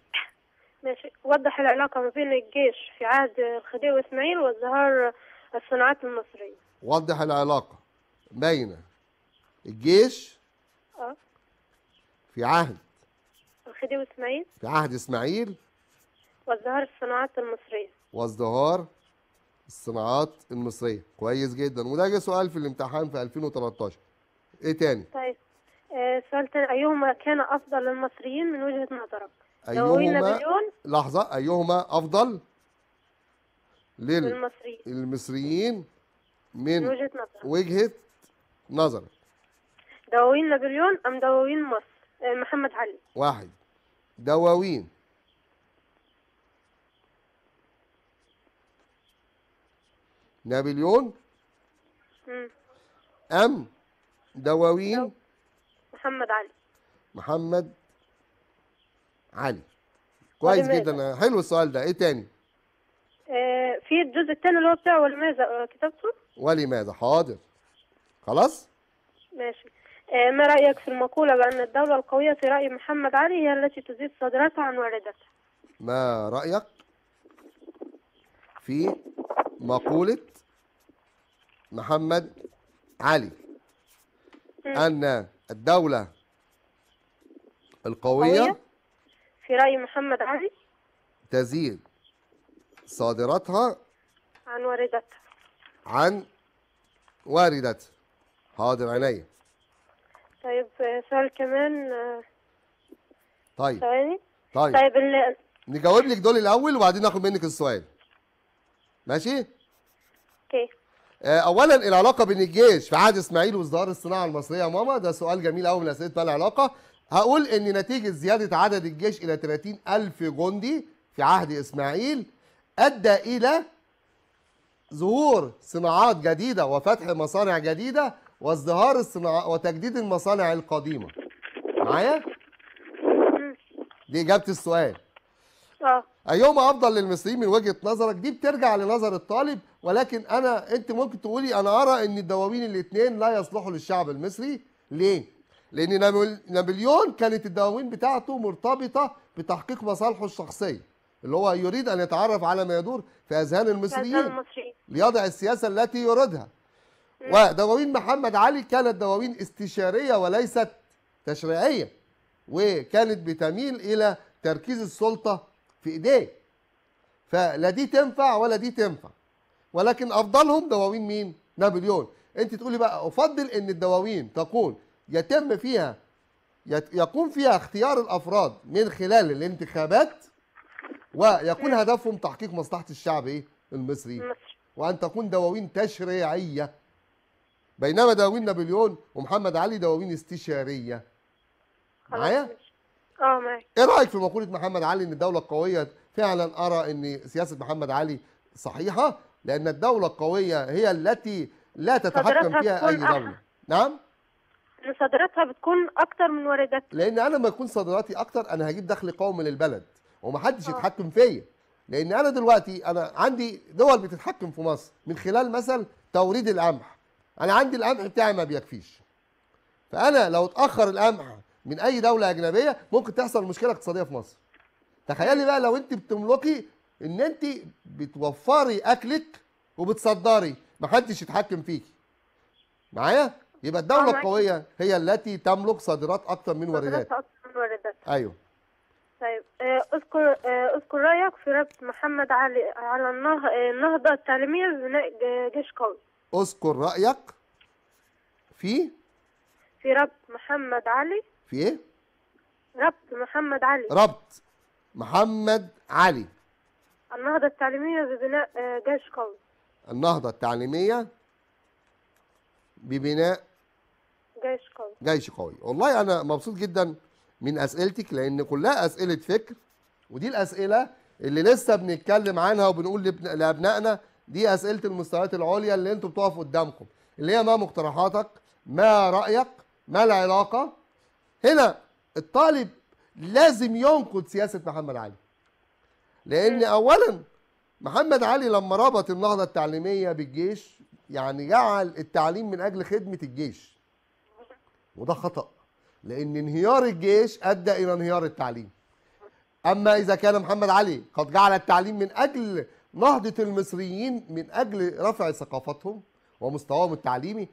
C: ماشي وضح العلاقة ما بين الجيش في عهد الخديوي وإسماعيل وازدهار الصناعات المصرية
A: وضح العلاقه بين الجيش
C: اه
A: في عهد
C: الخديوي اسماعيل
A: في عهد اسماعيل
C: وازدهار الصناعات المصرية
A: وازدهار الصناعات المصريه كويس جدا وده جه سؤال في الامتحان في 2013 ايه تاني
C: طيب آه، سؤال تاني أيهما كان أفضل للمصريين من وجهة نظرك؟ دواوين
A: ايهما
C: نابليون
A: لحظه ايهما افضل
C: للمصريين
A: للمصريين
C: من
A: من
C: وجهة نظرك
A: وجهه نظرك
C: دواوين نابليون أم دواوين مصر؟ آه، محمد علي
A: واحد دواوين نابليون
C: مم.
A: ام دواوين
C: محمد علي
A: محمد علي كويس
C: ولماذا؟
A: جدا حلو السؤال ده ايه تاني
C: آه، في الجزء الثاني اللي هو بتاع ولماذا آه، كتبته؟
A: ولماذا حاضر خلاص
C: ماشي آه، ما رأيك في المقولة بأن الدولة القوية في رأي محمد علي هي التي تزيد صادراتها عن وارداتها؟
A: ما رأيك في مقولة محمد علي أن الدولة القوية
C: قوية؟ في رأي محمد علي
A: تزيد صادراتها
C: عن وارداتها
A: عن واردتها حاضر عينيا
C: طيب آه، سؤال كمان آه،
A: طيب
C: ثواني
A: طيب
C: طيب ال-
A: نجاوب لك دول الأول وبعدين ناخد منك السؤال ماشي
C: اوكي
A: آه، اولا العلاقه بين الجيش في عهد اسماعيل وازدهار الصناعه المصريه يا ماما ده سؤال جميل قوي من اسئله ما لها علاقه هقول ان نتيجه زياده عدد الجيش الى 30 الف جندي في عهد اسماعيل ادى الى ظهور صناعات جديده وفتح مصانع جديده وازدهار الصناعات وتجديد المصانع القديمه معايا دي اجابه السؤال
C: اه
A: ايهما افضل للمصريين من وجهه نظرك دي بترجع لنظر الطالب ولكن انا انت ممكن تقولي انا ارى ان الدواوين الاثنين لا يصلحوا للشعب المصري ليه لان نابل- نابليون كانت الدواوين بتاعته مرتبطه بتحقيق مصالحه الشخصيه اللي هو يريد ان يتعرف على ما يدور في اذهان
C: كان
A: المصريين
C: المصريين
A: ليضع السياسه التي يريدها ودواوين محمد علي كانت دواوين استشاريه وليست تشريعيه وكانت بتميل الى تركيز السلطه في ايديه فلا دي تنفع ولا دي تنفع ولكن افضلهم دواوين مين نابليون انت تقولي بقى افضل ان الدواوين تكون يتم فيها يت- يكون فيها اختيار الافراد من خلال الانتخابات ويكون هدفهم تحقيق مصلحه الشعب ايه المصري
C: مصر
A: وان تكون دواوين تشريعيه بينما دواوين نابليون ومحمد علي دواوين استشاريه
C: خلاص
A: معايا
C: ماشي. اه معاك
A: ايه رايك في مقوله محمد علي ان الدوله القويه فعلا ارى ان سياسه محمد علي صحيحه لان الدوله القويه هي التي لا تتحكم
C: صادراتها
A: فيها
C: تكون
A: اي دوله
C: أحسن.
A: نعم
C: ان صادراتها بتكون اكتر من وارداتها
A: لان انا لما يكون صادراتي اكتر انا هجيب دخل قومي للبلد ومحدش
C: آه.
A: يتحكم فيا لان انا دلوقتي انا عندي دول بتتحكم في مصر من خلال مثلا توريد القمح انا عندي القمح بتاعي ما بيكفيش فانا لو اتاخر القمح من اي دوله اجنبيه ممكن تحصل مشكله اقتصاديه في مصر تخيلي بقى لو انت بتملكي ان انت بتوفري اكلك وبتصدري محدش يتحكم فيكي معايا يبقى الدوله
C: آه، معاكي.
A: القويه هي التي تملك صادرات اكتر من واردات
C: صادراتها اكتر من وارداتها
A: ايوه
C: طيب آه، اذكر آه، اذكر رايك في ربط محمد علي على النه- آه، النهضه التعليميه ببناء ج- جيش قوي
A: اذكر رايك في
C: في ربط محمد علي
A: في ايه
C: ربط محمد علي
A: ربط محمد علي
C: النهضه التعليميه ببناء آه، جيش قوي
A: النهضه التعليميه ببناء
C: جيش قوي
A: جيش قوي والله انا مبسوط جدا من اسئلتك لان كلها اسئله فكر ودي الاسئله اللي لسه بنتكلم عنها وبنقول لابن- لابنائنا دي اسئله المستويات العليا اللي انتوا بتقفوا قدامكم اللي هي ما مقترحاتك ما رايك ما العلاقه هنا الطالب لازم ينقد سياسه محمد علي لان اولا محمد علي لما ربط النهضه التعليميه بالجيش يعني جعل التعليم من اجل خدمه الجيش وده خطأ لأن انهيار الجيش أدى إلى انهيار التعليم أما إذا كان محمد علي قد جعل التعليم من أجل نهضة المصريين من أجل رفع ثقافتهم ومستواهم التعليمي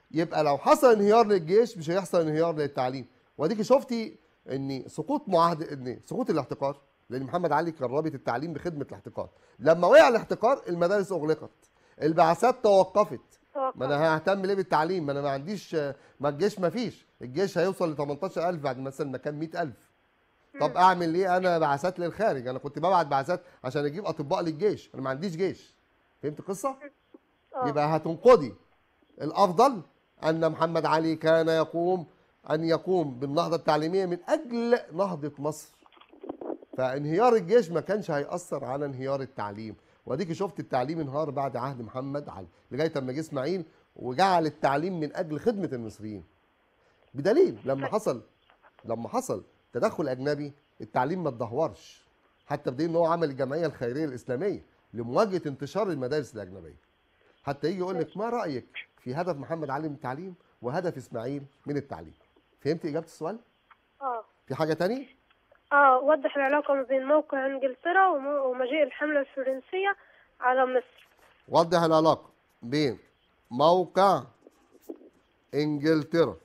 A: يبقى لو حصل انهيار للجيش مش هيحصل انهيار للتعليم واديكي شفتي ان سقوط معاهده ان سقوط الاحتكار لان محمد علي كان رابط التعليم بخدمه الاحتكار لما وقع الاحتكار المدارس اغلقت البعثات توقفت ما انا ههتم ليه بالتعليم ما انا ما عنديش ما الجيش ما فيش الجيش هيوصل ل 18000 بعد مثلا ما كان 100000 طب اعمل ايه انا بعثات للخارج انا كنت ببعت بعثات عشان اجيب اطباء للجيش انا ما عنديش جيش فهمت القصه
C: اه
A: يبقى هتنقضي الافضل ان محمد علي كان يقوم ان يقوم بالنهضه التعليميه من اجل نهضه مصر فانهيار الجيش ما كانش هيأثر على انهيار التعليم واديكي شفت التعليم انهار بعد عهد محمد علي لغايه اما جه اسماعيل وجعل التعليم من اجل خدمه المصريين بدليل لما حصل لما حصل تدخل اجنبي التعليم ما اتدهورش حتى بدليل ان هو عمل الجمعيه الخيريه الاسلاميه لمواجهه انتشار المدارس الاجنبيه حتى يجي يقول لك ما رايك في هدف محمد علي من التعليم وهدف اسماعيل من التعليم فهمت اجابه السؤال
C: اه
A: في حاجه تاني
C: اه وضح العلاقة ما بين موقع انجلترا وم- ومجيء الحملة الفرنسية على مصر
A: وضح العلاقه بين موقع انجلترا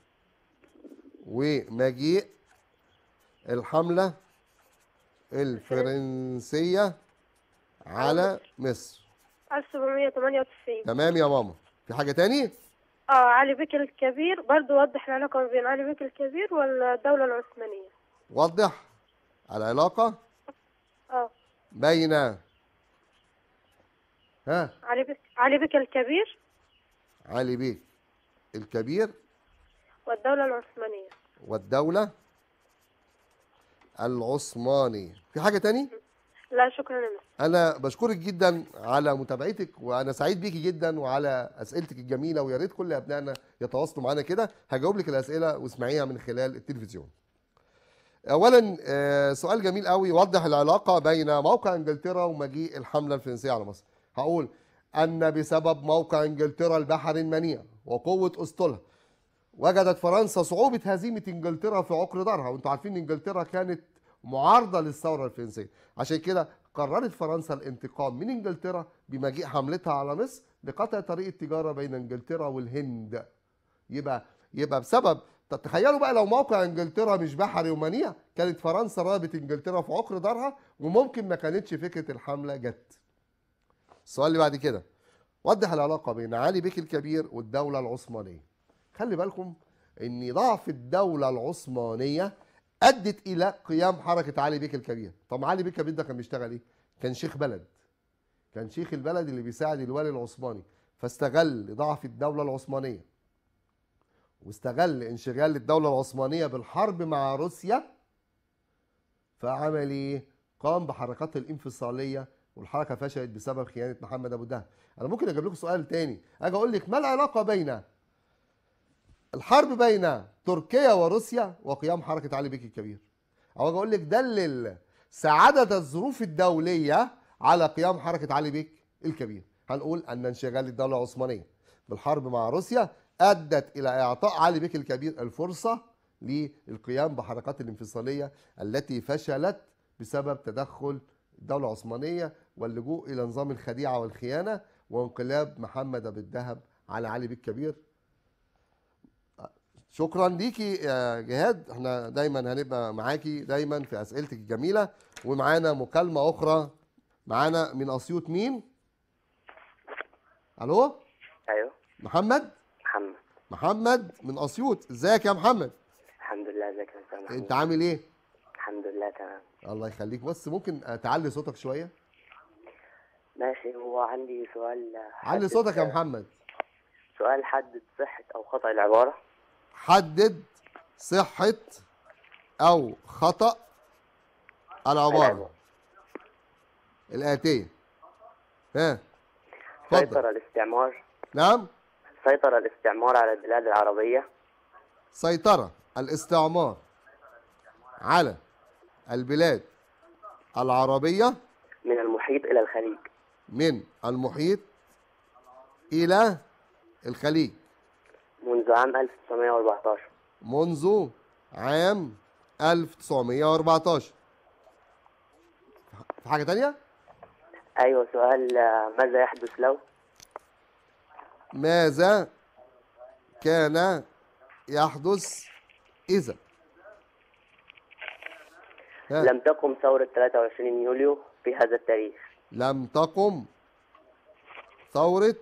A: ومجيء الحمله الفرنسيه على مصر
C: 1798
A: تمام يا ماما في حاجه تاني
C: اه علي بك الكبير برضو وضح العلاقة ما بين علي بك الكبير والدولة العثمانية
A: وضح العلاقه
C: اه
A: بين ها
C: علي بك علي بك الكبير
A: علي بيك الكبير
C: والدولة العثمانية
A: والدولة العثمانية في حاجة تاني؟
C: لا شكرا يا مستر
A: أنا بشكرك جدا على متابعتك وأنا سعيد بيكي جدا وعلى أسئلتك الجميلة ويا ريت كل أبنائنا يتواصلوا معانا كده هجاوب لك الأسئلة واسمعيها من خلال التلفزيون. أولا آه، سؤال جميل قوي يوضح العلاقة بين موقع إنجلترا ومجيء الحملة الفرنسية على مصر. هقول أن بسبب موقع إنجلترا البحر المنيع وقوة أسطولها وجدت فرنسا صعوبة هزيمة انجلترا في عقر دارها وانتوا عارفين ان انجلترا كانت معارضة للثورة الفرنسية عشان كده قررت فرنسا الانتقام من انجلترا بمجيء حملتها على مصر لقطع طريق التجارة بين انجلترا والهند يبقى يبقى بسبب تخيلوا بقى لو موقع انجلترا مش بحري ومنيع كانت فرنسا رابط انجلترا في عقر دارها وممكن ما كانتش فكرة الحملة جت السؤال اللي بعد كده وضح العلاقة بين علي بيك الكبير والدولة العثمانية خلي بالكم ان ضعف الدوله العثمانيه ادت الى قيام حركه علي بيك الكبير طب علي بيك الكبير ده كان بيشتغل ايه كان شيخ بلد كان شيخ البلد اللي بيساعد الوالي العثماني فاستغل ضعف الدوله العثمانيه واستغل انشغال الدوله العثمانيه بالحرب مع روسيا فعمل ايه قام بحركات الانفصاليه والحركه فشلت بسبب خيانه محمد ابو الدهب انا ممكن اجيب لكم سؤال تاني اجي اقول لك ما العلاقه بين الحرب بين تركيا وروسيا وقيام حركة علي بيك الكبير أو أجي أقول لك دلل سعادة الظروف الدولية على قيام حركة علي بيك الكبير هنقول أن انشغال الدولة العثمانية بالحرب مع روسيا أدت إلى إعطاء علي بيك الكبير الفرصة للقيام بحركات الانفصالية التي فشلت بسبب تدخل الدولة العثمانية واللجوء إلى نظام الخديعة والخيانة وانقلاب محمد أبو الدهب على علي بيك الكبير شكرا ليكي يا جهاد احنا دايما هنبقى معاكي دايما في اسئلتك الجميله ومعانا مكالمه اخرى معانا من اسيوط مين الو
D: ايوه
A: محمد
D: محمد
A: محمد من اسيوط ازيك يا محمد
D: الحمد لله ازيك يا استاذ محمد
A: انت عامل ايه
D: الحمد لله تمام
A: الله يخليك بس ممكن تعلي صوتك شويه
D: ماشي هو عندي سؤال
A: علي
D: حدد-
A: صوتك يا محمد
D: سؤال حدد صحة أو خطأ العبارة
A: حدد صحه او خطا العباره الاتيه ها اتفضل
D: سيطر الاستعمار
A: نعم
D: سيطر الاستعمار على البلاد العربية
A: سيطرة الاستعمار على البلاد العربية
D: من المحيط إلى الخليج
A: من المحيط إلى الخليج
D: منذ عام 1914
A: منذ عام 1914 في حاجة تانية؟
D: أيوة سؤال آه، ماذا يحدث لو
A: ماذا كان يحدث إذا ها.
D: لم تقم ثورة 23 يوليو في هذا التاريخ
A: لم تقم ثورة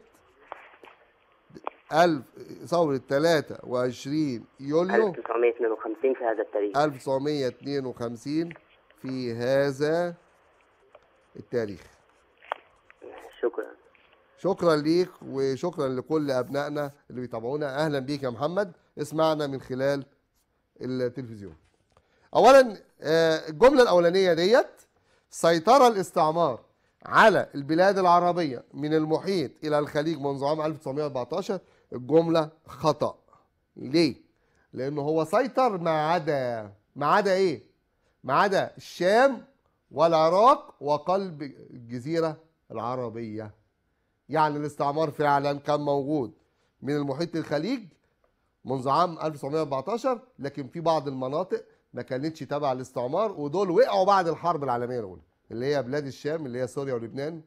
A: ألف ثورة 23 يوليو
D: 1952 في هذا التاريخ
A: 1952 في هذا التاريخ
D: شكرا
A: شكرا ليك وشكرا لكل ابنائنا اللي بيتابعونا اهلا بيك يا محمد اسمعنا من خلال التلفزيون اولا آه، الجمله الاولانيه ديت سيطر الاستعمار على البلاد العربيه من المحيط الى الخليج منذ عام 1914 الجمله خطا ليه لانه هو سيطر ما عدا ما عدا ايه ما عدا الشام والعراق وقلب الجزيره العربيه يعني الاستعمار فعلا كان موجود من المحيط للخليج منذ عام 1914 لكن في بعض المناطق ما كانتش تبع الاستعمار ودول وقعوا بعد الحرب العالميه الاولى اللي هي بلاد الشام اللي هي سوريا ولبنان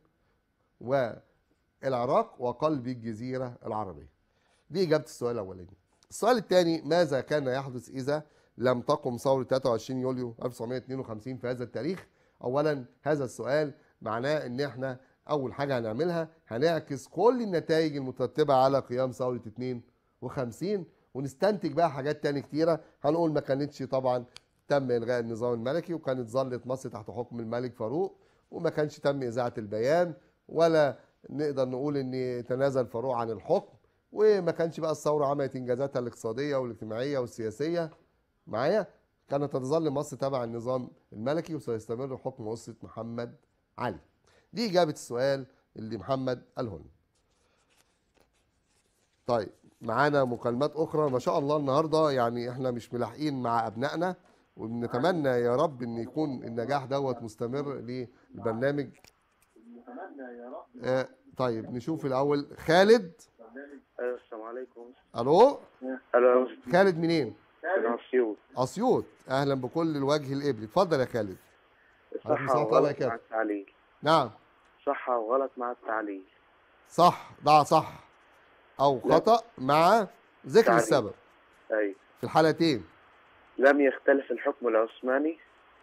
A: والعراق وقلب الجزيره العربيه. دي اجابه السؤال الاولاني. السؤال الثاني ماذا كان يحدث اذا لم تقم ثوره 23 يوليو 1952 في هذا التاريخ؟ اولا هذا السؤال معناه ان احنا اول حاجه هنعملها هنعكس كل النتائج المترتبه على قيام ثوره 52 ونستنتج بقى حاجات تاني كتيره هنقول ما كانتش طبعا تم الغاء النظام الملكي وكانت ظلت مصر تحت حكم الملك فاروق وما كانش تم اذاعه البيان ولا نقدر نقول ان تنازل فاروق عن الحكم وما كانش بقى الثوره عملت انجازاتها الاقتصاديه والاجتماعيه والسياسيه معايا كانت تظل مصر تبع النظام الملكي وسيستمر حكم اسره محمد علي دي إجابة السؤال اللي محمد قاله لنا. طيب معانا مكالمات أخرى ما شاء الله النهاردة يعني إحنا مش ملاحقين مع أبنائنا وبنتمنى يا رب إن يكون النجاح دوت مستمر للبرنامج. آه طيب نشوف الأول خالد
E: ايوه السلام عليكم
A: ألو
E: الو
A: خالد منين؟
E: من اسيوط
A: أسيوط أهلا بكل الوجه الإبلي اتفضل يا خالد. عليكم السلام
E: صح
A: ورحمة الله
E: وغلط
A: وبركاته.
E: مع التعليل
A: نعم
E: صح وغلط مع التعليل
A: صح ده صح أو
E: لا.
A: خطأ مع ذكر
E: تعليل.
A: السبب
E: اي
A: في الحالتين
E: لم يختلف الحكم العثماني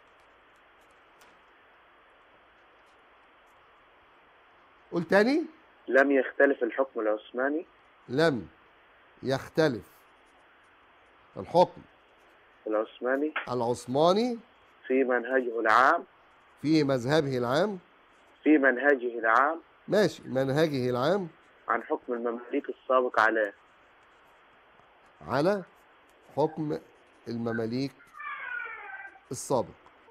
A: قول تاني
E: لم يختلف الحكم العثماني
A: لم يختلف الحكم
E: العثماني
A: العثماني
E: في منهجه العام
A: في مذهبه العام
E: في منهجه العام
A: ماشي منهجه العام
E: عن حكم المماليك السابق عليه
A: على حكم المماليك السابق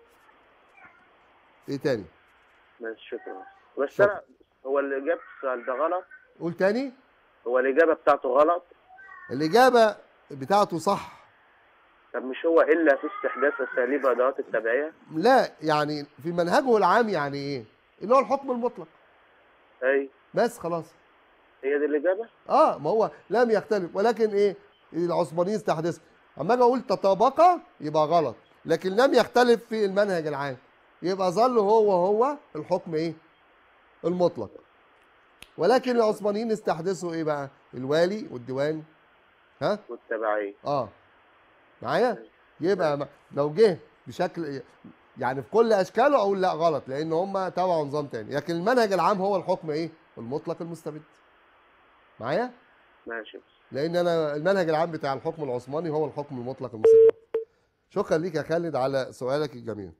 A: ايه تاني
E: ماشي شكرا بس
A: شكرا.
E: انا هو اللي جاب السؤال ده غلط
A: قول تاني
E: هو الاجابه بتاعته غلط
A: الإجابة بتاعته صح
E: طب مش هو الا في استحداث اساليب ادوات التبعيه
A: لا يعني في منهجه العام يعني ايه اللي هو الحكم المطلق
E: اي
A: بس خلاص
E: هي دي الاجابه
A: اه ما هو لم يختلف ولكن ايه العثمانيين استحدثوا اما اجي اقول تطابق يبقى غلط لكن لم يختلف في المنهج العام يبقى ظل هو هو الحكم ايه المطلق ولكن العثمانيين استحدثوا ايه بقى الوالي والديوان ها
E: والتبعيه
A: اه معايا يبقى ما- لو جه بشكل يعني في كل اشكاله اقول لا غلط لان هم تبعوا نظام تاني لكن المنهج العام هو الحكم ايه المطلق المستبد معايا
E: ماشي بس
A: لان انا المنهج العام بتاع الحكم العثماني هو الحكم المطلق المستبد شكرا ليك يا خالد على سؤالك الجميل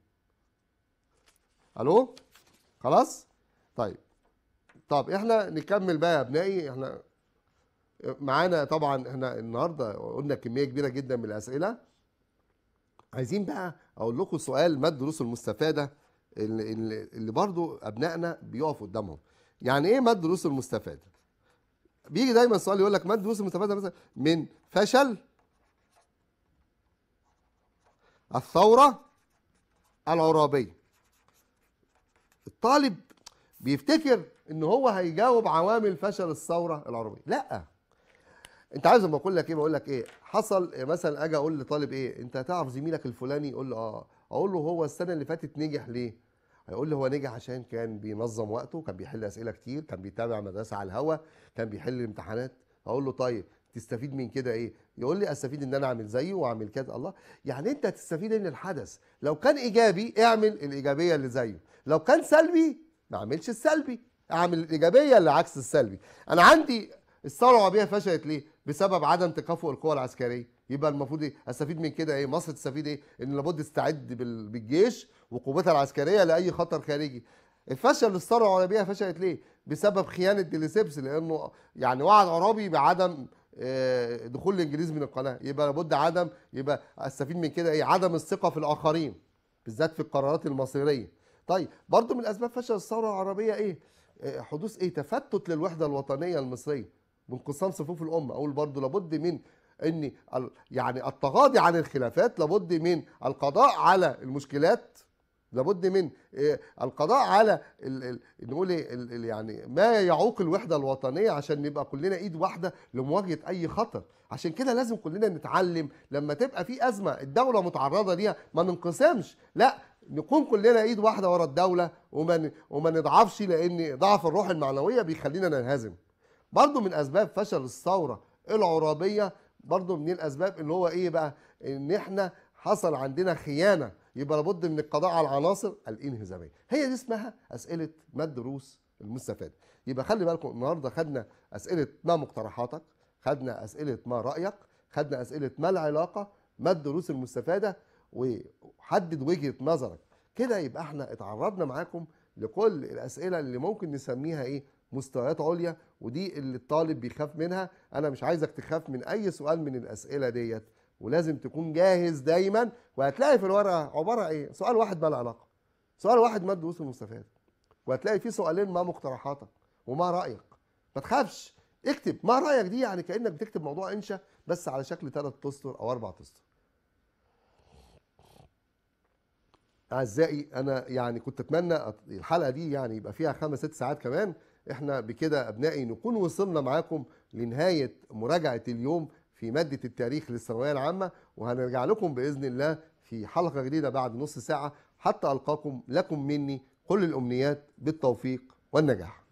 A: الو خلاص طيب طب احنا نكمل بقى يا ابنائي احنا معانا طبعا احنا النهارده قلنا كميه كبيره جدا من الاسئله عايزين بقى اقول لكم سؤال ما الدروس المستفاده اللي, اللي اللي برضو ابنائنا بيقف قدامهم يعني ايه ما الدروس المستفاده بيجي دايما السؤال يقول لك ما الدروس المستفاده مثلا من فشل الثوره العرابيه الطالب بيفتكر ان هو هيجاوب عوامل فشل الثوره العربيه لا انت عايز لما اقول لك ايه بقول لك ايه حصل مثلا اجي اقول لطالب ايه انت تعرف زميلك الفلاني يقول له اه اقول له هو السنه اللي فاتت نجح ليه هيقول لي هو نجح عشان كان بينظم وقته كان بيحل اسئله كتير كان بيتابع مدرسه على الهوا كان بيحل الامتحانات اقول له طيب تستفيد من كده ايه يقول لي استفيد ان انا اعمل زيه واعمل كذا الله يعني انت هتستفيد من الحدث لو كان ايجابي اعمل الايجابيه اللي زيه لو كان سلبي ما اعملش السلبي اعمل الايجابيه اللي عكس السلبي انا عندي الثوره العربيه فشلت ليه بسبب عدم تكافؤ القوى العسكريه يبقى المفروض ايه استفيد من كده ايه مصر تستفيد ايه ان لابد تستعد بال- بالجيش وقوتها العسكريه لاي خطر خارجي الفشل الثوره العربيه فشلت ليه بسبب خيانه ديليسيبس لانه يعني وعد عرابي بعدم آه، دخول الانجليز من القناه يبقى لابد عدم يبقى استفيد من كده ايه عدم الثقه في الاخرين بالذات في القرارات المصيريه طيب برضو من اسباب فشل الثوره العربيه ايه آه، حدوث ايه تفتت للوحده الوطنيه المصريه بانقسام صفوف الامه اقول برضو لابد من ان ال- يعني التغاضي عن الخلافات لابد من القضاء على المشكلات لابد من آه، القضاء على ال ال نقول إيه؟ ال ال يعني ما يعوق الوحده الوطنيه عشان نبقى كلنا ايد واحده لمواجهه اي خطر عشان كده لازم كلنا نتعلم لما تبقى في ازمه الدوله متعرضه ليها ما ننقسمش لا نكون كلنا ايد واحده ورا الدوله وما ن- وما نضعفش لان ضعف الروح المعنويه بيخلينا ننهزم برضو من اسباب فشل الثوره العرابيه برضو من الاسباب اللي هو ايه بقى ان احنا حصل عندنا خيانه يبقى لابد من القضاء على العناصر الانهزاميه هي دي اسمها اسئله ما الدروس المستفاده يبقى خلي بالكم النهارده خدنا اسئله ما مقترحاتك خدنا اسئله ما رايك خدنا اسئله ما العلاقه ما الدروس المستفاده وحدد وجهه نظرك كده يبقى احنا اتعرضنا معاكم لكل الاسئله اللي ممكن نسميها ايه مستويات عليا ودي اللي الطالب بيخاف منها انا مش عايزك تخاف من اي سؤال من الاسئله ديت ولازم تكون جاهز دايما وهتلاقي في الورقه عباره ايه سؤال واحد ما له علاقه سؤال واحد ما الدروس المستفاده وهتلاقي فيه سؤالين ما مقترحاتك وما رايك ما تخافش اكتب ما رايك دي يعني كانك بتكتب موضوع انشا بس على شكل ثلاث اسطر او اربع اسطر اعزائي انا يعني كنت اتمنى أت- الحلقه دي يعني يبقى فيها خمس ست ساعات كمان احنا بكده ابنائي نكون وصلنا معاكم لنهايه مراجعه اليوم في ماده التاريخ للثانويه العامه وهنرجع لكم باذن الله في حلقه جديده بعد نص ساعه حتى القاكم لكم مني كل الامنيات بالتوفيق والنجاح